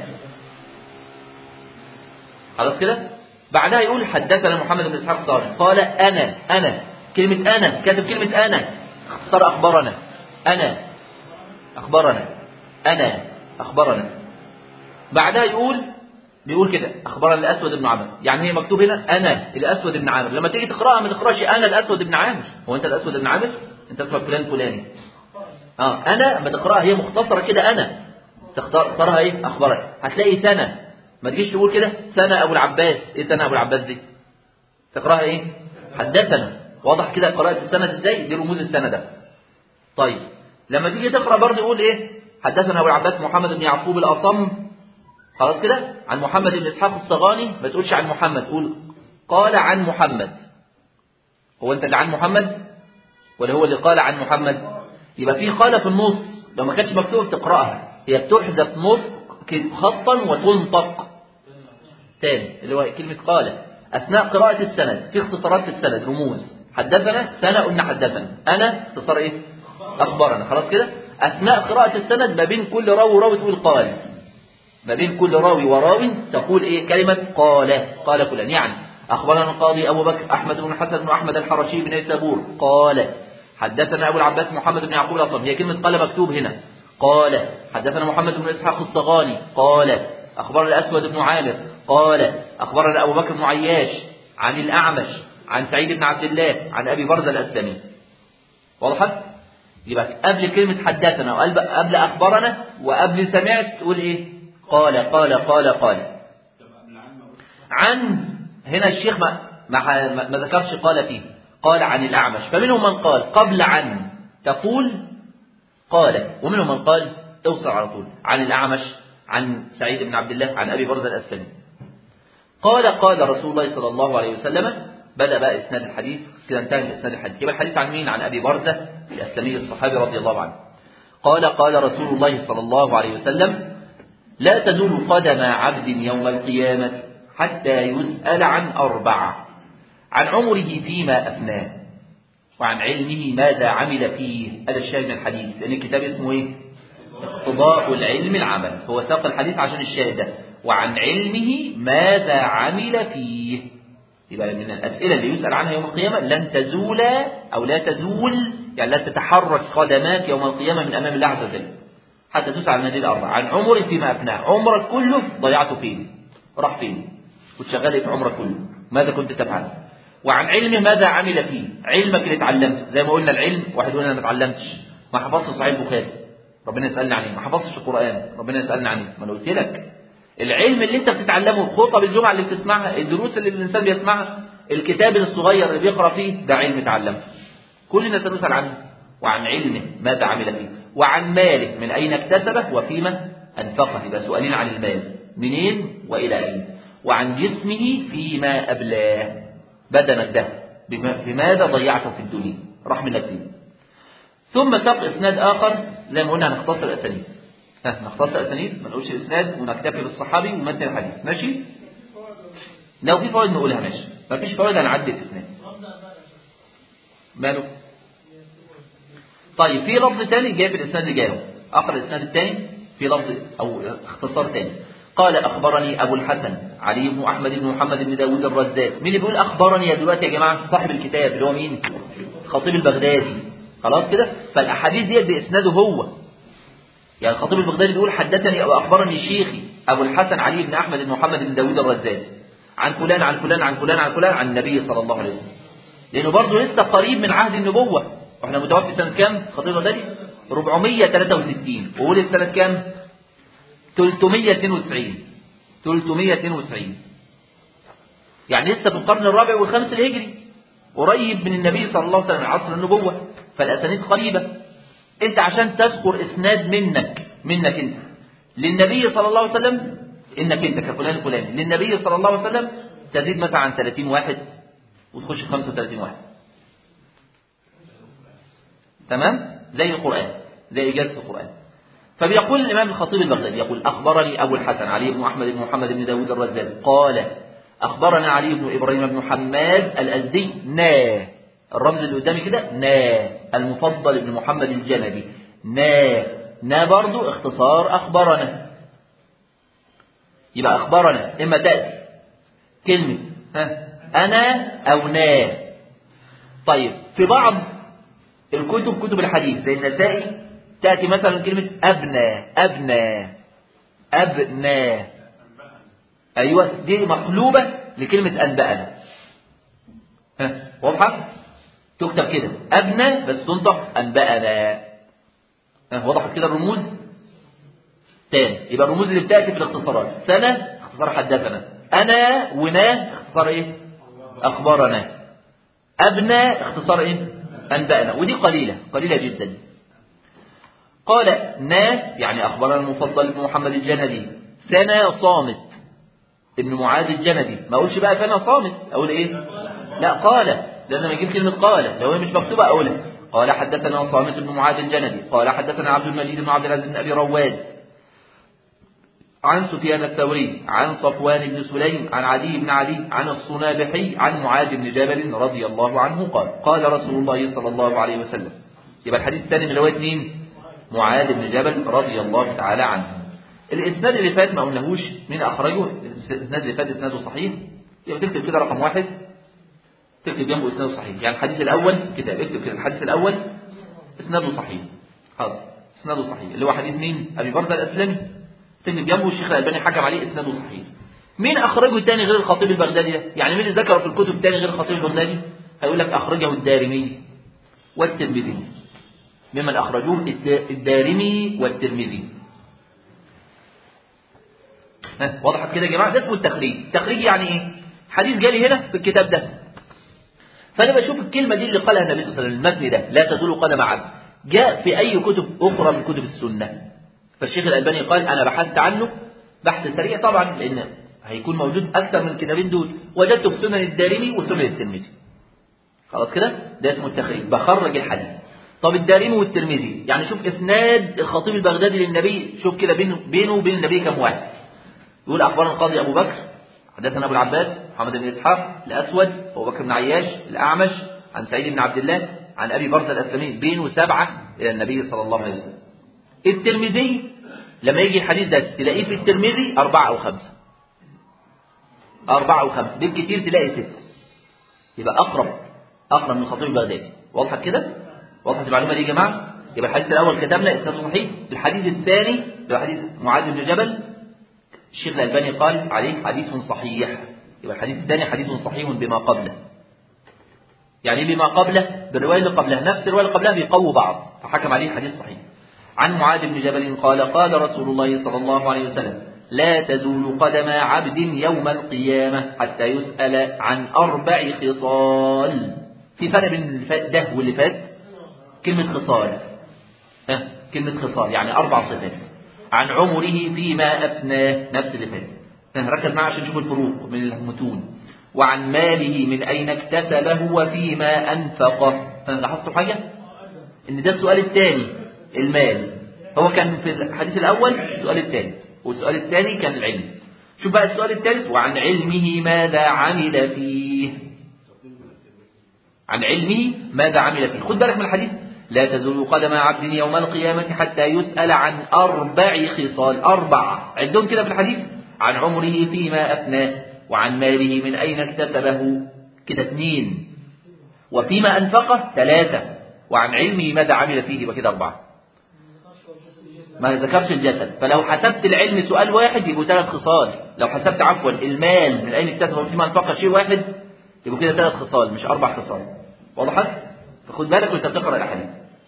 خلاص كده بعدها يقول حدثنا محمد بن اسحاق الصالح قال انا انا كلمة انا كاتب كلمة انا اختصار اخبرنا انا اخبرنا انا اخبرنا بعدها يقول بيقول كده اخبرنا الاسود بن عامر يعني هي مكتوب هنا انا الاسود بن عامر لما تيجي تقراها ما تقراش انا الاسود بن عامر هو انت الاسود بن عامر انت اسمك فلان فلاني اه انا لما تقراها هي مختصره كده انا تختارها ايه اخبرك هتلاقي سنه ما تجيش تقول كده سنه ابو العباس ايه سنه ابو العباس دي تقراها ايه حدثنا واضح كده قراءه السند ازاي دي رموز السند ده طيب لما تيجي تقرا برضه يقول ايه حدثنا ابو العباس محمد بن يعقوب الاصم خلاص كده عن محمد بن اسحاق الصغاني ما تقولش عن محمد قول قال عن محمد هو انت اللي عن محمد ولا هو اللي قال عن محمد يبقى في قال في النص لو ما كانتش مكتوبه تقراها هي بتحذف نطق خطا وتنطق تاني اللي هو كلمه قال اثناء قراءه السند في اختصارات في السند رموز حدثنا سنه قلنا حدثنا انا اختصار ايه اخبرنا خلاص كده اثناء قراءه السند ما بين كل راوي وراوي تقول قال ما بين كل راوي وراوي تقول ايه كلمة قال قال فلان يعني أخبرنا القاضي أبو بكر أحمد بن حسن بن أحمد الحرشي بن نيسابور قال حدثنا أبو العباس محمد بن يعقوب الأصم هي كلمة قال مكتوب هنا قال حدثنا محمد بن إسحاق الصغاني قال أخبرنا الأسود بن عامر قال أخبرنا أبو بكر بن عياش عن الأعمش عن سعيد بن عبد الله عن أبي برزة الأسلمي وضحت؟ يبقى قبل كلمة حدثنا وقبل أخبرنا وقبل سمعت تقول إيه؟ قال قال قال قال عن هنا الشيخ ما ما, ما ذكرش قال فيه قال عن الأعمش فمنهم من قال قبل عن تقول قال ومنهم من قال اوصل على طول عن الأعمش عن سعيد بن عبد الله عن أبي برزة الأسلمي قال قال رسول الله صلى الله عليه وسلم بدأ بقى إسناد الحديث كده انتهى من إسناد الحديث يبقى الحديث عن مين عن أبي برزة الأسلمي الصحابي رضي الله عنه قال قال رسول الله صلى الله عليه وسلم لا تزول قدم عبد يوم القيامة حتى يسأل عن أربعة عن عمره فيما أفناه وعن علمه ماذا عمل فيه هذا الشاهد من الحديث لأن الكتاب اسمه إيه؟ اقتضاء العلم العمل هو ساق الحديث عشان الشاهد ده وعن علمه ماذا عمل فيه يبقى من الأسئلة اللي يسأل عنها يوم القيامة لن تزول أو لا تزول يعني لا تتحرك قدماك يوم القيامة من أمام الله عز وجل حتى تسأل عن هذه الأربعة عن عمرك فيما أفناه عمرك كله ضيعته فين راح فين كنت شغال في عمرك كله ماذا كنت تفعل وعن علمه ماذا عمل فيه علمك اللي اتعلمته زي ما قلنا العلم واحد يقول انا ما اتعلمتش ما حفظتش صحيح البخاري ربنا يسالني عنه ما حفظتش القران ربنا يسالني عنه ما انا قلت لك العلم اللي انت بتتعلمه خطب الجمعه اللي بتسمعها الدروس اللي الانسان بيسمعها الكتاب الصغير اللي بيقرا فيه ده علم اتعلمه كلنا سنسال عنه وعن علمه ماذا عمل فيه وعن ماله من اين اكتسبه وفيما انفقه يبقى سؤالين عن المال منين والى اين وعن جسمه فيما ابلاه بدنك ده بماذا ضيعته في الدنيا راح منك فيه ثم ساق اسناد اخر زي ما قلنا هنختصر الاسانيد ها نختصر الاسانيد ما نقولش اسناد ونكتفي بالصحابي ومتن الحديث ماشي لو في فوائد نقولها ماشي ما فيش فوائد هنعدي الاسناد ماله طيب في لفظ تاني جاي في الاسناد اللي جاي اقرا الاسناد الثاني في لفظ او اختصار تاني قال أخبرني أبو الحسن علي بن أحمد بن محمد بن داود الرزاز مين اللي بيقول أخبرني يا دلوقتي يا جماعة صاحب الكتاب اللي هو مين الخطيب البغدادي خلاص كده فالأحاديث ديت بإسناده هو يعني الخطيب البغدادي بيقول حدثني أو أخبرني شيخي أبو الحسن علي بن أحمد بن محمد بن داود الرزاز عن فلان عن فلان عن فلان عن فلان عن النبي صلى الله عليه وسلم لأنه برضه لسه قريب من عهد النبوة واحنا متوفي سنة كام خطيب البغدادي 463 وولد سنة كام 392 392 يعني لسه في القرن الرابع والخامس الهجري قريب من النبي صلى الله عليه وسلم عصر النبوة فالأسانيد قريبة انت عشان تذكر اسناد منك منك انت للنبي صلى الله عليه وسلم انك انت كفلان الفلاني للنبي صلى الله عليه وسلم تزيد مثلا عن 30 واحد وتخش في 35 واحد تمام زي القرآن زي إجازة القرآن فبيقول الإمام الخطيب البغدادي يقول أخبرني أبو الحسن علي بن أحمد بن محمد بن داود الرزاز قال أخبرنا علي بن إبراهيم بن حماد الأزدي نا الرمز اللي قدامي كده نا المفضل بن محمد الجندي نا نا برضو اختصار أخبرنا يبقى أخبرنا إما تأتي كلمة ها أنا أو نا طيب في بعض الكتب كتب الحديث زي النسائي تأتي مثلا كلمة أبنى أبنى أبنى أيوة دي مقلوبة لكلمة أنبأنا ها واضحة تكتب كده أبنى بس تنطق أنبأنا ها وضحت كده الرموز تاني يبقى الرموز اللي بتأتي في الاختصارات سنة اختصار حدثنا أنا ونا اختصار إيه أخبارنا أبنى اختصار إيه أنبأنا ودي قليلة قليلة جدا قال نا يعني أخبرنا المفضل بن محمد الجندي سنا صامت ابن معاذ الجندي ما أقولش بقى فانا صامت أقول إيه لا قال لأن ما أجيب كلمة قال لو هي مش مكتوبة أقولها قال حدثنا صامت بن معاذ الجندي قال حدثنا عبد المجيد بن عبد العزيز بن أبي رواد عن سفيان الثوري عن صفوان بن سليم عن عدي بن علي عن الصنابحي عن معاذ بن جبل رضي الله عنه قال قال رسول الله صلى الله عليه وسلم يبقى الحديث الثاني من رواية مين؟ معاذ بن جبل رضي الله تعالى عنه الاسناد اللي فات ما قلناهوش مين اخرجه الاسناد اللي فات اسناده صحيح يبقى تكتب كده رقم واحد تكتب جنبه اسناده صحيح يعني الحديث الاول كتاب اكتب كده الحديث الاول اسناده صحيح حاضر اسناده صحيح اللي هو حديث مين ابي برزه الاسلمي تكتب جنبه الشيخ الالباني حكم عليه اسناده صحيح مين اخرجه تاني غير الخطيب البغدادي ده يعني مين اللي ذكره في الكتب تاني غير الخطيب البغدادي هيقول لك اخرجه الدارمي والترمذي ممن أخرجوه الدارمي والترمذي وضحت كده يا جماعة ده اسمه التخريج التخريج يعني إيه حديث جالي هنا في الكتاب ده فأنا بشوف الكلمة دي اللي قالها النبي صلى الله عليه وسلم المتن ده لا تزول قدم عبد جاء في أي كتب أخرى من كتب السنة فالشيخ الألباني قال أنا بحثت عنه بحث سريع طبعا لأن هيكون موجود أكثر من الكتابين دول وجدته في سنن الدارمي وسنن الترمذي خلاص كده ده اسمه التخريج بخرج الحديث طب الدارمي والترمذي يعني شوف اسناد الخطيب البغدادي للنبي شوف كده بينه بينه وبين النبي كم واحد يقول اخبرنا القاضي ابو بكر حدثنا ابو العباس محمد بن اسحاق الاسود ابو بكر بن عياش الاعمش عن سعيد بن عبد الله عن ابي برزه الاسلمي بينه سبعه الى النبي صلى الله عليه وسلم الترمذي لما يجي الحديث ده تلاقيه في الترمذي أربعة أو خمسة أربعة أو خمسة بالكتير تلاقي ستة يبقى أقرب أقرب من الخطيب البغدادي وضحت كده؟ وضحت المعلومة دي يا جماعة؟ يبقى الحديث الأول كتبنا إسناده صحيح الحديث الثاني اللي هو حديث معاذ بن جبل الشيخ الألباني قال عليه حديث صحيح يبقى الحديث الثاني حديث صحيح بما قبله يعني بما قبله بالرواية اللي قبلها نفس الرواية اللي قبلها بيقووا بعض فحكم عليه حديث صحيح عن معاذ بن جبل قال قال رسول الله صلى الله عليه وسلم لا تزول قدم عبد يوم القيامة حتى يسأل عن أربع خصال في فرق بين اللي فات ده واللي فات كلمة خصال ها كلمة خصال يعني أربع صفات عن عمره فيما أفناه نفس اللي فات ها ركز معاه عشان نشوف الفروق من المتون وعن ماله من أين اكتسبه وفيما أنفقه ها لاحظتوا حاجة؟ إن ده السؤال الثاني المال هو كان في الحديث الأول السؤال الثالث والسؤال الثاني كان العلم شوف بقى السؤال الثالث وعن علمه ماذا عمل فيه عن علمه ماذا عمل فيه خد بالك من الحديث لا تزول قدم عبد يوم القيامة حتى يسأل عن أربع خصال أربعة عدهم كده في الحديث عن عمره فيما أفناه وعن ماله من أين اكتسبه كده اثنين وفيما أنفقه ثلاثة وعن علمه ماذا عمل فيه يبقى كده أربعة ما ذكرش الجسد فلو حسبت العلم سؤال واحد يبقوا ثلاث خصال لو حسبت عفوا المال من أين اكتسبه فيما أنفقه شيء واحد يبقوا كده ثلاث خصال مش أربع خصال وضحت؟ فخد بالك وانت بتقرأ الأحاديث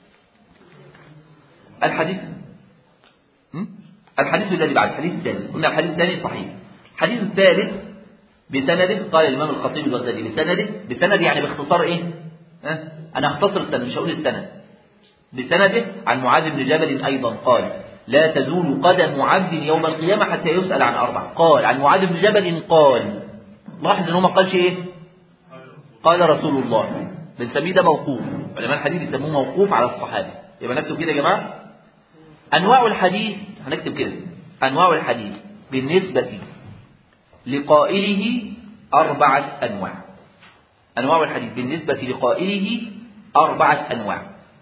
الحديث م? الحديث الذي بعد الحديث الثالث قلنا الحديث الثاني صحيح الحديث الثالث بسنده قال الإمام الخطيب البغدادي بسنده بسند يعني باختصار إيه؟ أه؟ أنا هختصر السند مش هقول السند بسنده عن معاذ بن جبل أيضا قال لا تزول قدم عبد يوم القيامة حتى يسأل عن أربع قال عن معاذ بن جبل قال لاحظ ان هو ما قالش ايه قال رسول الله بنسميه ده موقوف علماء الحديث يسموه موقوف على الصحابة يبقى نكتب كده يا جماعة أنواع الحديث هنكتب كده أنواع الحديث بالنسبة لقائله أربعة أنواع أنواع الحديث بالنسبة لقائله أربعة أنواع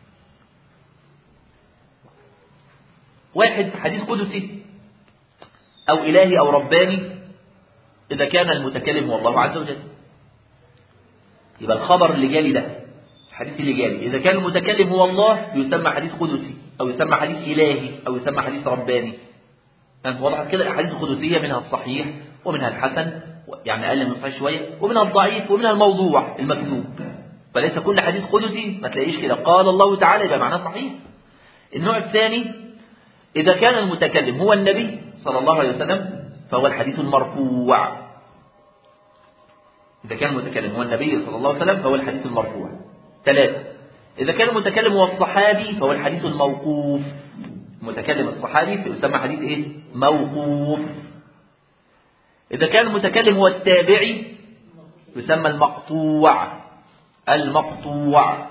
واحد حديث قدسي أو إلهي أو رباني إذا كان المتكلم هو الله عز وجل يبقى الخبر اللي جالي ده الحديث اللي جالي إذا كان المتكلم هو الله يسمى حديث قدسي أو يسمى حديث إلهي أو يسمى حديث رباني وضحت كده الأحاديث القدسية منها الصحيح ومنها الحسن يعني أقل من الصحيح شوية ومنها الضعيف ومنها الموضوع المكذوب فليس كل حديث قدسي ما تلاقيش كده قال الله تعالى يبقى معناه صحيح النوع الثاني إذا كان المتكلم هو النبي صلى الله عليه وسلم فهو الحديث المرفوع إذا كان المتكلم هو النبي صلى الله عليه وسلم فهو الحديث المرفوع ثلاثة إذا كان المتكلم هو الصحابي فهو الحديث الموقوف المتكلم الصحابي فيسمى حديث إيه؟ موقوف إذا كان المتكلم هو التابعي يسمى المقطوع المقطوع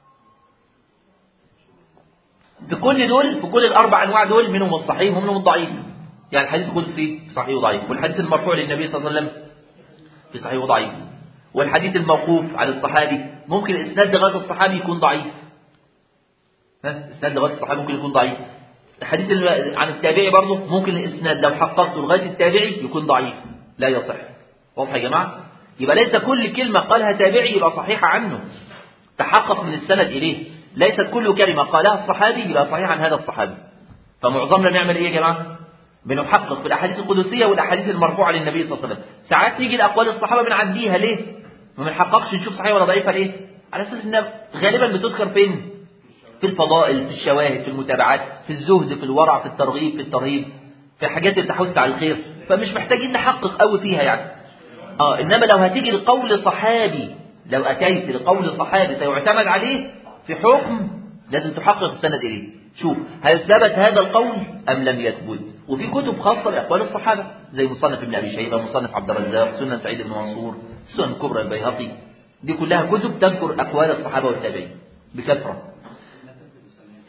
في كل دول في كل الأربع أنواع دول منهم الصحيح ومنهم الضعيف يعني الحديث القدسي صحيح وضعيف والحديث المرفوع للنبي صلى الله عليه وسلم في صحيح وضعيف والحديث الموقوف على الصحابي ممكن الإسناد لغاية الصحابي يكون ضعيف ها الإسناد لغاية الصحابي ممكن يكون ضعيف الحديث عن التابعي برضه ممكن الإسناد لو حققته لغاية التابعي يكون ضعيف لا يصح واضح يا جماعة يبقى ليس كل كلمة قالها تابعي يبقى صحيحة عنه تحقق من السند إليه ليست كل كلمة قالها الصحابي يبقى صحيح عن هذا الصحابي فمعظمنا نعمل إيه يا جماعة بنحقق في الأحاديث القدسية والأحاديث المرفوعة للنبي صلى الله عليه وسلم ساعات نيجي لأقوال الصحابة بنعديها ليه ما بنحققش نشوف صحيح ولا ضعيفة ليه على أساس إنها غالبا بتذكر فين في الفضائل في الشواهد في المتابعات في الزهد في الورع في الترغيب في الترهيب في حاجات اللي تحث على الخير فمش محتاجين نحقق قوي فيها يعني اه انما لو هتيجي لقول صحابي لو اتيت لقول صحابي سيعتمد عليه في حكم لازم تحقق السند اليه شوف هل ثبت هذا القول ام لم يثبت وفي كتب خاصه باقوال الصحابه زي مصنف ابن ابي شيبه مصنف عبد الرزاق سنن سعيد بن منصور سنن كبرى البيهقي دي كلها كتب تذكر اقوال الصحابه والتابعين بكثره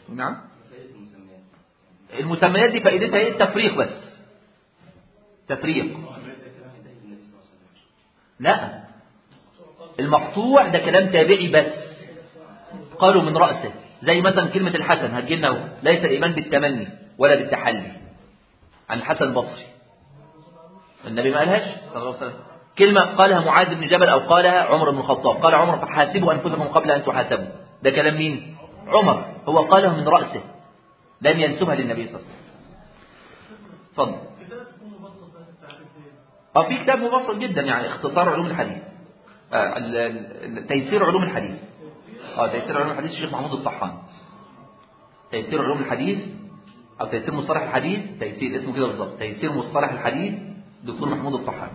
نعم المسميات دي فائدتها ايه التفريق بس تفريق لا المقطوع ده كلام تابعي بس قالوا من رأسه زي مثلا كلمة الحسن هتجينا اهو ليس الإيمان بالتمني ولا بالتحلي عن الحسن البصري النبي ما قالهاش صلى الله عليه وسلم كلمة قالها معاذ بن جبل أو قالها عمر بن الخطاب قال عمر فحاسبوا أنفسكم قبل أن تحاسبوا ده كلام مين عمر هو قاله من رأسه لم ينسبها للنبي صلى الله عليه وسلم اتفضل اه في كتاب مبسط جدا يعني اختصار علوم الحديث آه ال- ال- تيسير علوم الحديث اه تيسير علوم الحديث الشيخ محمود الطحان تيسير علوم الحديث او تيسير مصطلح الحديث تيسير اسمه كده بالظبط تيسير مصطلح الحديث دكتور محمود الطحان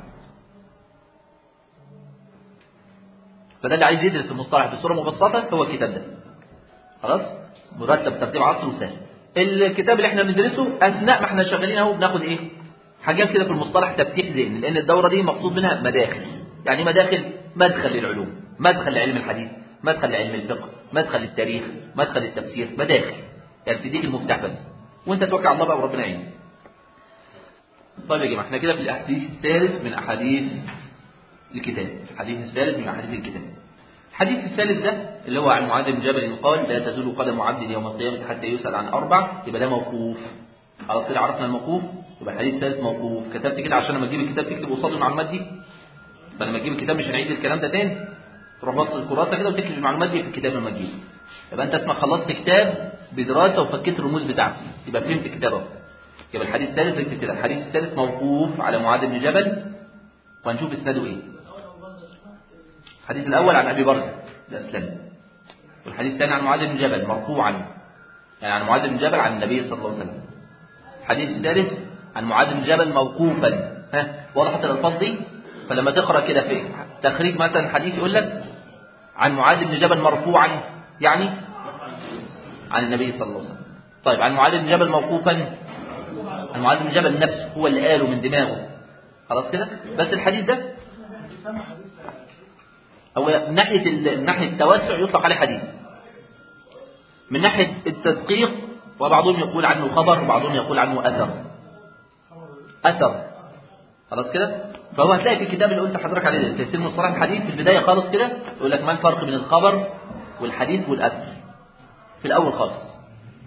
فده اللي عايز يدرس المصطلح بصوره مبسطه هو الكتاب ده خلاص مرتب ترتيب عصر وسهل الكتاب اللي احنا بندرسه اثناء ما احنا شغالين اهو بناخد ايه حاجات كده في المصطلح تفتيح ذهن لان الدوره دي مقصود منها مداخل يعني مداخل مدخل للعلوم مدخل لعلم الحديث مدخل لعلم الفقه مدخل للتاريخ مدخل للتفسير مداخل يعني تديك المفتاح بس وانت توكل على الله بقى وربنا يعينك طيب يا جماعه احنا كده في الحديث الثالث من احاديث الكتاب الحديث الثالث من احاديث الكتاب الحديث الثالث ده اللي هو عن معاذ بن جبل قال لا تزول قدم عبد يوم القيامة حتى يسأل عن أربع يبقى ده موقوف خلاص كده عرفنا الموقوف يبقى الحديث الثالث موقوف كتبت كده عشان لما تجيب الكتاب تكتب قصاد المعلومات دي فلما تجيب الكتاب مش هنعيد الكلام ده تاني تروح بص الكراسة كده وتكتب المعلومات دي في الكتاب لما تجيبه يبقى انت اسمك خلصت كتاب بدراسة وفكيت الرموز بتاعته يبقى فهمت كتابه يبقى الحديث الثالث اكتب كده الحديث الثالث موقوف على معاذ بن جبل وهنشوف اسناده ايه الحديث الأول عن أبي برزة الأسلمي والحديث الثاني عن معاذ بن جبل مرفوعا يعني عن معاذ بن جبل عن النبي صلى الله عليه وسلم الحديث الثالث عن معاذ بن جبل موقوفا ها وضحت الألفاظ دي فلما تقرأ كده في تخريج مثلا حديث يقول لك عن معاذ بن جبل مرفوعا يعني عن النبي صلى الله عليه وسلم طيب عن معاذ بن جبل موقوفا عن معاذ بن جبل نفسه هو اللي قاله من دماغه خلاص كده بس الحديث ده هو من ناحية ال- من ناحية التوسع يطلق عليه حديث من ناحية التدقيق وبعضهم يقول عنه خبر وبعضهم يقول عنه أثر أثر خلاص كده فهو هتلاقي في الكتاب اللي قلت حضرتك عليه ده تيسير مصطلح الحديث في البداية خالص كده يقول لك ما الفرق بين الخبر والحديث والأثر في الأول خالص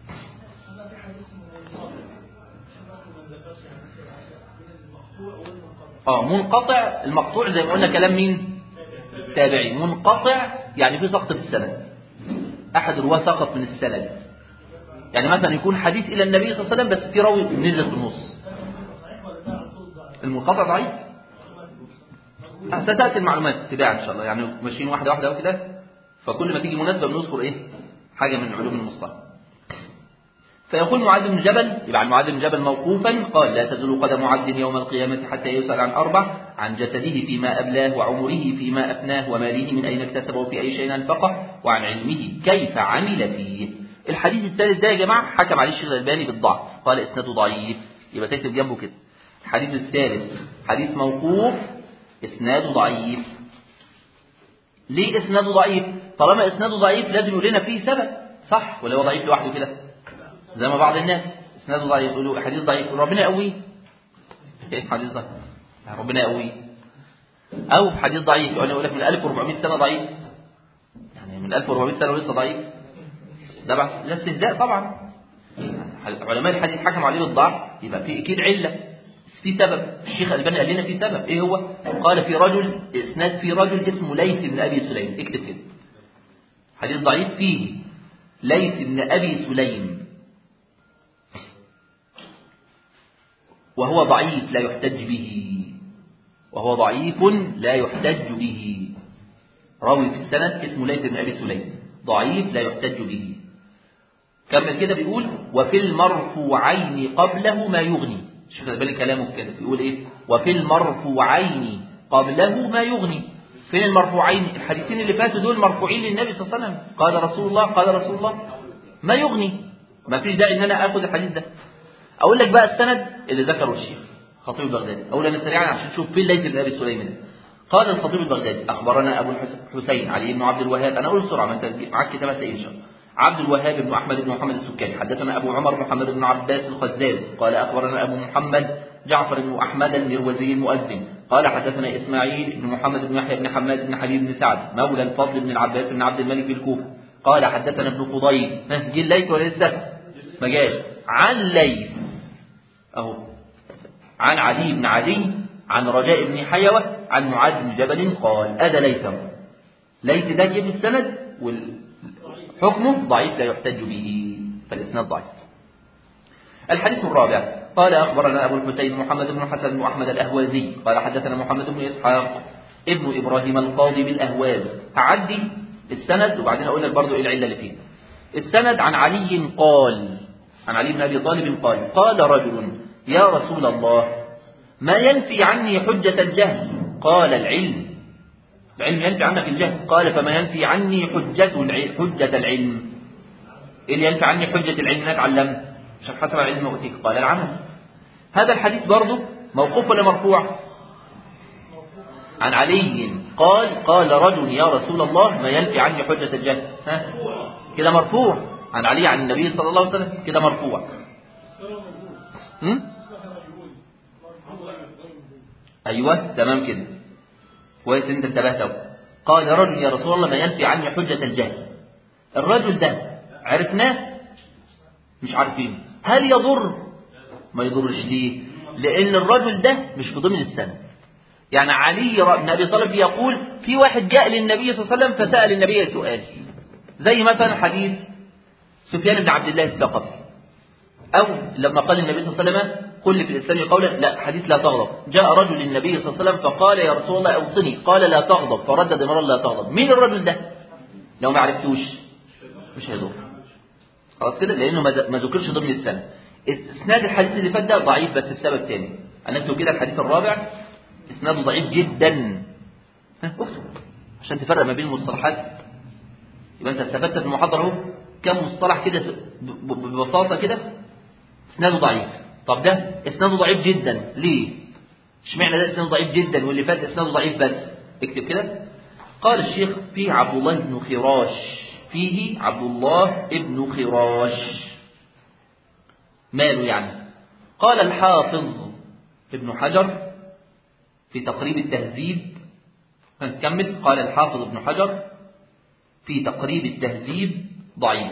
اه منقطع المقطوع زي ما قلنا كلام مين تابعي منقطع يعني في سقط في السند احد رواه سقط من السند يعني مثلا يكون حديث الى النبي صلى الله عليه وسلم بس في راوي نزل في النص المنقطع ضعيف آه، ستاتي المعلومات تباعا ان شاء الله يعني ماشيين واحده واحده وكده فكل ما تيجي مناسبه بنذكر ايه حاجه من علوم المصطلح فيقول معاذ بن جبل يبقى عن معاذ بن جبل موقوفا قال لا تزول قدم عبد يوم القيامة حتى يسأل عن أربع عن جسده فيما أبلاه وعمره فيما أفناه وماله من أين اكتسبه في أي شيء أنفقه وعن علمه كيف عمل فيه الحديث الثالث ده يا جماعة حكم عليه الشيخ الألباني بالضعف قال إسناده ضعيف يبقى تكتب جنبه كده الحديث الثالث حديث موقوف إسناده ضعيف ليه إسناده ضعيف طالما إسناده ضعيف لازم يقول لنا فيه سبب صح ولا هو ضعيف لوحده كده زي ما بعض الناس اسناده ضعيف يقولوا حديث ضعيف ربنا يقويه ايه حديث ضعيف ربنا يقويه او حديث ضعيف يعني يقول لك من 1400 سنه ضعيف يعني من 1400 سنه ولسه ضعيف ده بس ده استهزاء طبعا علماء الحديث حكموا عليه بالضعف يبقى في اكيد عله في سبب الشيخ الباني قال لنا في سبب ايه هو قال في رجل اسناد في رجل اسمه ليث بن ابي سليم اكتب كده حديث ضعيف فيه ليث بن ابي سليم وهو ضعيف لا يحتج به وهو ضعيف لا يحتج به راوي في السند اسمه ليث بن ابي سليم ضعيف لا يحتج به كمل كده بيقول وفي المرفوعين قبله ما يغني شوف بالي كلامه كده بيقول ايه وفي المرفوعين قبله ما يغني فين المرفوعين الحديثين اللي فاتوا دول مرفوعين للنبي صلى الله عليه وسلم قال رسول الله قال رسول الله ما يغني ما فيش داعي ان انا اخد الحديث ده اقول لك بقى السند اللي ذكره الشيخ خطيب البغدادي اقول انا سريعا عشان تشوف فين ليث بن ابي سليم ده قال الخطيب البغدادي اخبرنا ابو الحسين علي بن عبد الوهاب انا اقول بسرعه ما انت معاك كتاب هتلاقيه ان شاء الله عبد الوهاب بن أحمد بن محمد السكاني حدثنا أبو عمر محمد بن عباس الخزاز قال أخبرنا أبو محمد جعفر بن أحمد المروزي المؤذن قال حدثنا إسماعيل بن محمد بن يحيى بن حماد بن حبيب بن سعد مولى الفضل بن العباس بن عبد الملك بالكوفة قال حدثنا ابن فضيل ها جه الليث ولا لسه ما جاش عن ليث أهو عن علي بن عدي عن رجاء بن حيوة عن معاذ بن جبل قال أذى ليثه ليث ده جه في السند والحكم ضعيف لا يحتج به فالإسناد ضعيف الحديث الرابع قال أخبرنا أبو الحسين محمد بن حسن بن أحمد الأهوازي قال حدثنا محمد بن إسحاق ابن إبراهيم القاضي بالأهواز هعدي السند وبعدين أقول لك برضو إيه العلة اللي فيه السند عن علي قال عن علي بن أبي طالب قال قال رجل يا رسول الله ما ينفي عني حجة الجهل قال العلم العلم ينفي عنك الجهل قال فما ينفي عني حجة العلم حجة العلم إيه اللي ينفي عني حجة العلم أنا اتعلمت عشان حسب العلم أوتيك قال العمل هذا الحديث برضه موقوف ولا مرفوع عن علي قال قال رجل يا رسول الله ما ينفي عني حجة الجهل ها كده مرفوع عن علي عن النبي صلى الله عليه وسلم كده مرفوع هم؟ ايوه تمام كده كويس انت انتبهت اهو قال رجل يا رسول الله ما ينفي عني حجة الجهل الرجل ده عرفناه مش عارفين هل يضر ما يضرش ليه لان الرجل ده مش في ضمن السنة يعني علي بن ابي طالب يقول في واحد جاء للنبي صلى الله عليه وسلم فسأل النبي سؤال زي مثلا حديث سفيان بن عبد الله الثقفي او لما قال النبي صلى الله عليه وسلم قل في الاسلام قولا لا حديث لا تغضب جاء رجل للنبي صلى الله عليه وسلم فقال يا رسول الله اوصني قال لا تغضب فردد مرة لا تغضب مين الرجل ده لو ما عرفتوش مش هيضر خلاص كده لانه ما ذكرش ضمن السنه اسناد الحديث اللي فات ده ضعيف بس بسبب تاني هنكتب كده الحديث الرابع اسناده ضعيف جدا ها اكتب عشان تفرق ما بين المصطلحات يبقى انت استفدت في المحاضره اهو كم مصطلح كده ببساطه كده اسناده ضعيف طب ده اسناده ضعيف جدا ليه اشمعنى ده اسناده ضعيف جدا واللي فات اسناده ضعيف بس اكتب كده قال الشيخ فيه عبد الله بن خراش فيه عبد الله ابن خراش ماله يعني قال الحافظ ابن حجر في تقريب التهذيب هنكمل قال الحافظ ابن حجر في تقريب التهذيب ضعيف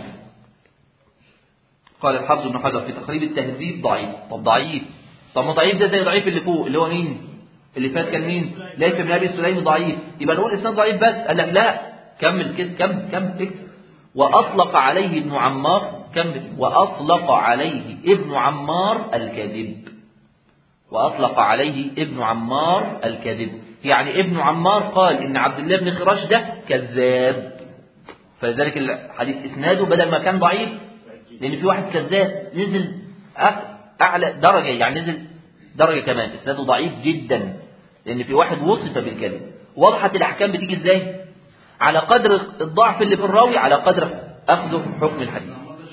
قال الحافظ ابن حجر في تقريب التهذيب ضعيف طب ضعيف طب ما ضعيف ده زي ضعيف اللي فوق اللي هو مين اللي فات كان مين ليس بن ابي سليم ضعيف يبقى نقول اسناد ضعيف بس قال لك لا كمل كده كم كم اكتب واطلق عليه ابن عمار كمل واطلق عليه ابن عمار الكذب واطلق عليه ابن عمار الكذب يعني ابن عمار قال ان عبد الله بن خراش ده كذاب فلذلك الحديث اسناده بدل ما كان ضعيف لان في واحد كذاب نزل اعلى درجه يعني نزل درجه كمان اسناده ضعيف جدا لان في واحد وصف بالكذب وضحت الاحكام بتيجي ازاي على قدر الضعف اللي في الراوي على قدر اخذه حكم الحديث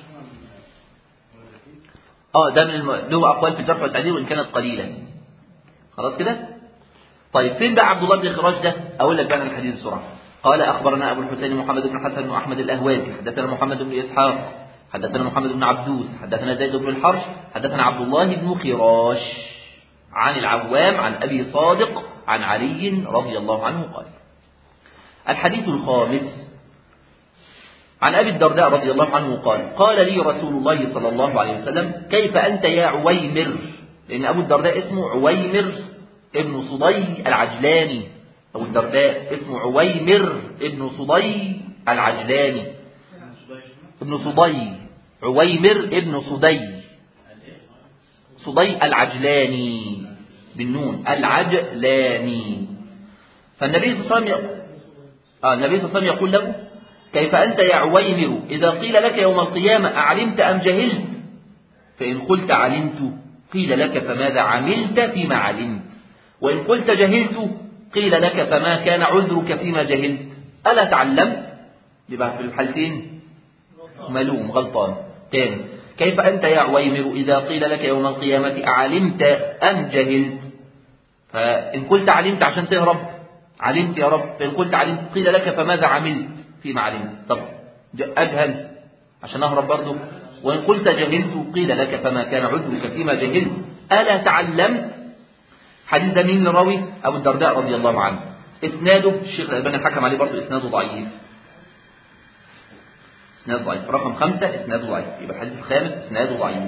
اه ده من الم... له اقوال في الجرح والتعديل وان كانت قليله خلاص كده طيب فين بقى عبد الله بن خراج ده اقول لك بقى الحديث بسرعه قال اخبرنا ابو الحسين محمد بن حسن بن احمد الاهوازي حدثنا محمد بن اسحاق حدثنا محمد بن عبدوس حدثنا زيد بن الحرش حدثنا عبد الله بن خراش عن العوام عن ابي صادق عن علي رضي الله عنه قال الحديث الخامس عن أبي الدرداء رضي الله عنه قال قال لي رسول الله صلى الله عليه وسلم كيف أنت يا عويمر لأن أبو الدرداء اسمه عويمر ابن صدي العجلاني أبو الدرداء اسمه عويمر ابن صدي العجلاني ابن صدي عويمر ابن صدي صدي العجلاني بالنون العجلاني فالنبي صلى الله عليه وسلم آه النبي صلى الله عليه وسلم يقول له كيف أنت يا عويمر إذا قيل لك يوم القيامة أعلمت أم جهلت فإن قلت علمت قيل لك فماذا عملت فيما علمت وإن قلت جهلت قيل لك فما كان عذرك فيما جهلت ألا تعلمت يبقى في الحالتين ملوم غلطان تاني كيف أنت يا عويمر إذا قيل لك يوم القيامة أعلمت أم جهلت فإن قلت علمت عشان تهرب علمت يا رب فإن قلت علمت قيل لك فماذا عملت فيما علمت طب أجهل عشان أهرب برضه وإن قلت جهلت قيل لك فما كان عذرك فيما جهلت ألا تعلمت حديث ده مين الراوي أبو الدرداء رضي الله عنه إسناده الشيخ الألباني حكم عليه برضه إسناده ضعيف إسناد ضعيف رقم خمسة إسناده ضعيف يبقى الحديث الخامس إسناده ضعيف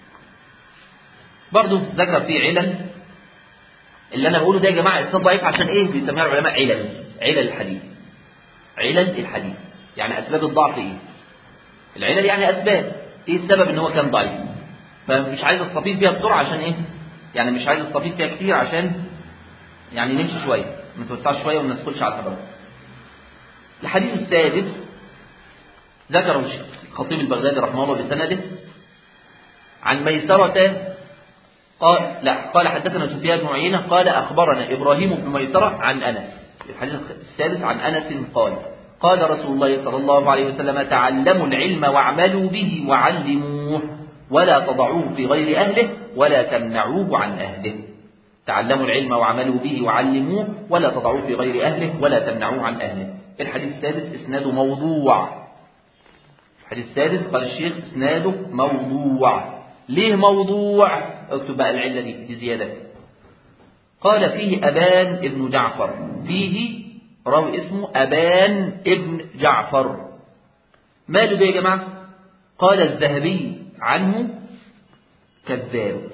برضه ذكر فيه علل اللي أنا بقوله ده يا جماعة إسناد ضعيف عشان إيه بيسميها العلماء علل علل الحديث علل الحديث يعني أسباب الضعف إيه العلل يعني أسباب إيه السبب إن هو كان ضعيف فمش عايز استفيد فيها بسرعة عشان إيه يعني مش عايز استفيد فيها كتير عشان يعني نمشي شوية ما نتوسعش شوية وما ندخلش على الحضارة الحديث السادس ذكره الخطيب البغدادي رحمه الله بسنده عن ميسرة قال لا قال حدثنا سفيان بن عيينة قال أخبرنا إبراهيم بن ميسرة عن أنس الحديث السادس عن أنس قال قال رسول الله صلى الله عليه وسلم تعلموا العلم واعملوا به وعلموه ولا تضعوه في غير أهله ولا تمنعوه عن أهله تعلموا العلم وعملوا به وعلموه ولا تضعوه في غير أهله ولا تمنعوه عن أهله الحديث السادس إسناده موضوع الحديث السادس قال الشيخ إسناده موضوع ليه موضوع اكتب بقى العلة دي دي زيادة قال فيه أبان ابن جعفر فيه راوي اسمه أبان ابن جعفر ماله ده يا جماعة قال الذهبي عنه كذاب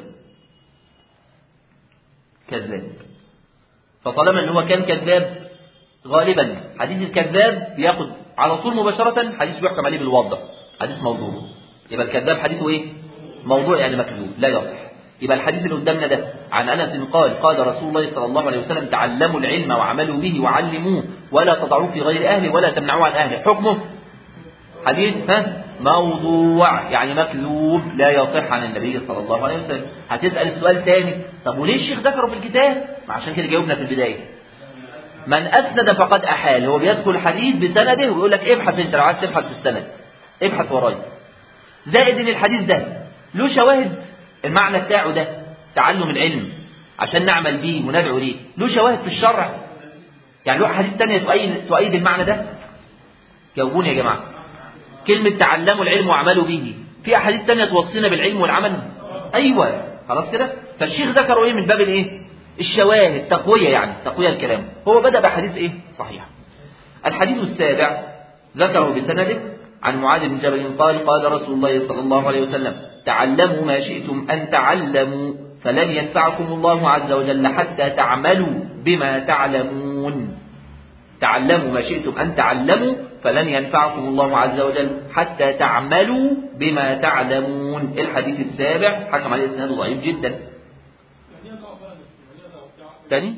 كذاب فطالما ان هو كان كذاب غالبا حديث الكذاب ياخد على طول مباشرة حديث بيحكم عليه بالوضع حديث موضوع يبقى الكذاب حديثه ايه موضوع يعني مكذوب لا يصح يبقى الحديث اللي قدامنا ده عن انس قال قال رسول الله صلى الله عليه وسلم تعلموا العلم وعملوا به وعلموه ولا تضعوه في غير اهله ولا تمنعوه عن اهله حكمه حديث ها موضوع يعني مكذوب لا يصح عن النبي صلى الله عليه وسلم هتسأل السؤال تاني طب وليه الشيخ ذكره في الكتاب ما عشان كده جاوبنا في البداية من أسند فقد أحال هو بيذكر الحديث بسنده ويقول لك ابحث انت لو عايز تبحث في السند ابحث ورايا زائد ان الحديث ده له شواهد المعنى بتاعه ده تعلم العلم عشان نعمل بيه وندعو ليه له شواهد في الشرع يعني له حديث تانية تؤيد, تؤيد المعنى ده جاوبوني يا جماعة كلمة تعلموا العلم وعملوا به في أحاديث تانية توصينا بالعلم والعمل أيوة خلاص كده فالشيخ ذكروا إيه من باب الإيه الشواهد تقوية يعني تقوية الكلام هو بدأ بحديث إيه صحيح الحديث السابع ذكره بسنده عن معاذ بن جبل قال قال رسول الله صلى الله عليه وسلم تعلموا ما شئتم أن تعلموا فلن ينفعكم الله عز وجل حتى تعملوا بما تعلمون تعلموا ما شئتم أن تعلموا فلن ينفعكم الله عز وجل حتى تعملوا بما تعلمون الحديث السابع حكم عليه إسناده ضعيف جدا تاني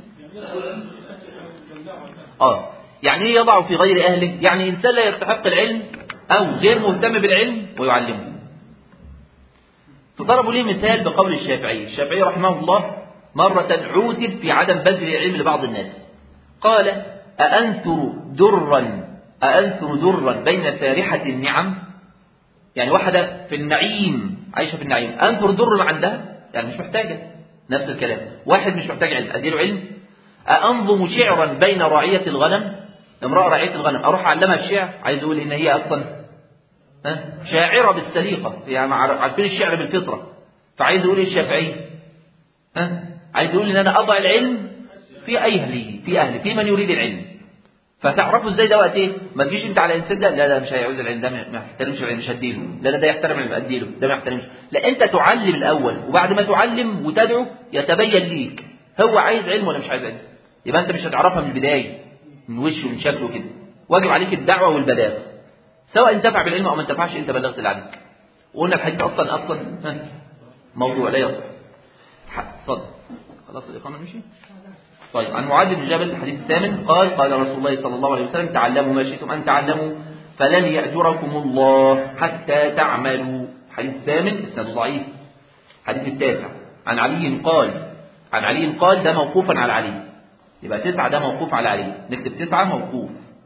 اه يعني ايه يضع في غير اهله يعني انسان لا يستحق العلم او غير مهتم بالعلم ويعلمه فضربوا لي مثال بقول الشافعي الشافعي رحمه الله مرة عوتب في عدم بذل العلم لبعض الناس قال أأنثر درا أأنثر درا بين سارحة النعم يعني واحدة في النعيم عايشة في النعيم أنثر در عندها يعني مش محتاجة نفس الكلام واحد مش محتاج علم أديله علم أأنظم شعرا بين راعية الغنم امرأة راعية الغنم أروح أعلمها الشعر عايز أقول إن هي أصلا ها شاعرة بالسليقة يعني عارفين الشعر بالفطرة فعايز أقول إيه الشافعي ها عايز أقول إن أنا أضع العلم في أهلي في أهلي في من يريد العلم فتعرفوا ازاي ده وقت ايه ما تجيش انت على انسان ده لا لا مش هيعوز العلم ده ما يحترمش العلم مش هديله لا لا ده يحترم العلم اديله ده ما يحترمش لا انت تعلم الاول وبعد ما تعلم وتدعو يتبين ليك هو عايز علم ولا مش عايز علم يبقى انت مش هتعرفها من البدايه من وشه من شكله كده واجب عليك الدعوه والبلاغ سواء انتفع بالعلم او ما انتفعش انت بلغت اللي عليك وقلنا الحديث اصلا اصلا موضوع لا يصح اتفضل خلاص الاقامه مشي طيب عن معاذ بن جبل الحديث الثامن قال قال رسول الله صلى الله عليه وسلم تعلموا ما شئتم أن تعلموا فلن يأجركم الله حتى تعملوا الحديث الثامن اسناد ضعيف الحديث التاسع عن علي قال عن علي قال ده موقوفا على علي يبقى تسعة ده موقوف على علي نكتب تسعة موقوف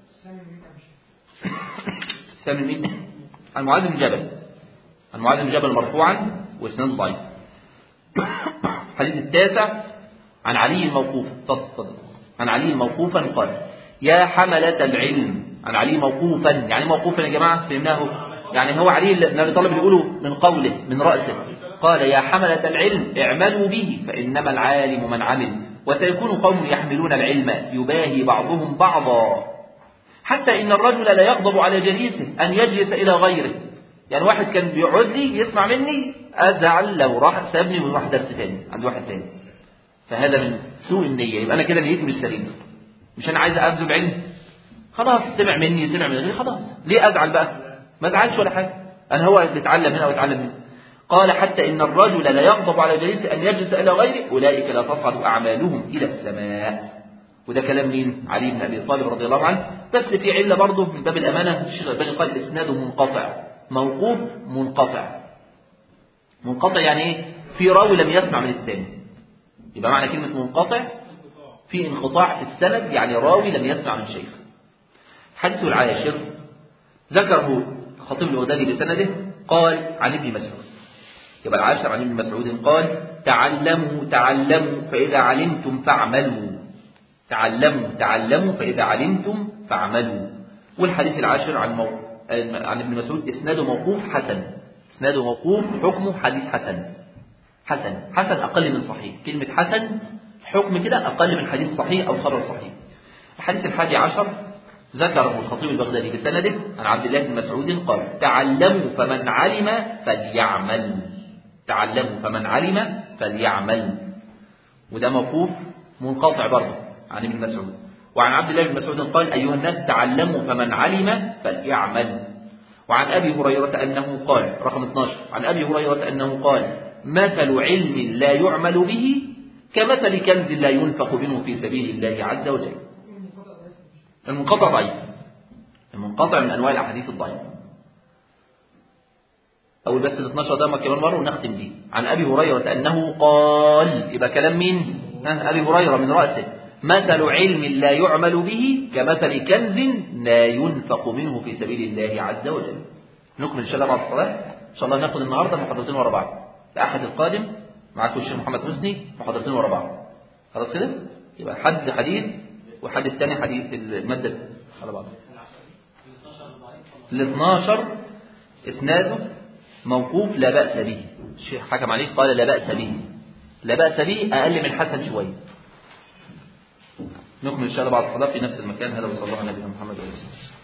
الثامن مين عن معاذ بن جبل عن معاذ بن جبل مرفوعا واسناده ضعيف الحديث التاسع عن علي موقوفا تفضل عن علي موقوفا قال يا حملة العلم عن علي موقوفا يعني موقوفا يا جماعة فهمناه يعني هو علي بن أبي طالب يقوله من قوله من رأسه قال يا حملة العلم اعملوا به فإنما العالم من عمل وسيكون قوم يحملون العلم يباهي بعضهم بعضا حتى إن الرجل لا يغضب على جليسه أن يجلس إلى غيره يعني واحد كان بيقعد لي يسمع مني أزعل لو راح سابني وراح درس تاني عند واحد تاني فهذا من سوء النية يبقى أنا كده نيتي مش سليمة مش أنا عايز أبذل علم خلاص سمع مني سمع من غيري خلاص ليه أزعل بقى ما أزعلش ولا حاجة أنا هو بيتعلم هنا ويتعلم هنا قال حتى إن الرجل لا يغضب على جليسه أن يجلس إلى غيره أولئك لا تصعد أعمالهم إلى السماء وده كلام مين علي بن أبي طالب رضي الله عنه بس في علة برضه من باب الأمانة الشيخ الألباني قال إسناده منقطع موقوف منقطع منقطع يعني إيه في راوي لم يسمع من الثاني يبقى معنى كلمة منقطع في انقطاع في السند يعني راوي لم يسمع من شيخ حديث العاشر ذكره الخطيب الأغدادي بسنده قال عن ابن مسعود يبقى العاشر عن ابن مسعود قال تعلموا تعلموا فإذا علمتم فاعملوا تعلموا تعلموا فإذا علمتم فاعملوا والحديث العاشر عن مو... عن ابن مسعود إسناده موقوف حسن إسناده موقوف حكمه حديث حسن حسن حسن أقل من صحيح كلمة حسن حكم كده أقل من حديث صحيح أو خبر صحيح الحديث الحادي عشر ذكره الخطيب البغدادي بسنده عن عبد الله بن مسعود قال تعلموا فمن علم فليعمل تعلموا فمن علم فليعمل وده موقوف منقطع برضه عن ابن مسعود وعن عبد الله بن مسعود قال أيها الناس تعلموا فمن علم فليعمل وعن أبي هريرة أنه قال رقم 12 عن أبي هريرة أنه قال مثل علم لا يعمل به كمثل كنز لا ينفق منه في سبيل الله عز وجل المنقطع ضعيف المنقطع من أنواع الأحاديث الضعيفة أول بس ال 12 ده كمان مرة ونختم بيه عن أبي هريرة أنه قال يبقى كلام مين؟ ها أبي هريرة من رأسه مثل علم لا يعمل به كمثل كنز لا ينفق منه في سبيل الله عز وجل نكمل إن شاء الله بعد الصلاة إن شاء الله ناخد النهاردة محاضرتين ورا بعض الأحد القادم معاكم الشيخ محمد حسني محاضرتين ورا بعض خلاص كده يبقى حد حديث وحد الثاني حديث المادة على بعض ال 12 إسناده موقوف لا بأس به الشيخ حكم عليه قال لا بأس به لا بأس به أقل من حسن شوية نكمل إن شاء الله بعد الصلاة في نفس المكان هذا وصلى الله على نبينا محمد وعلى اله وسلم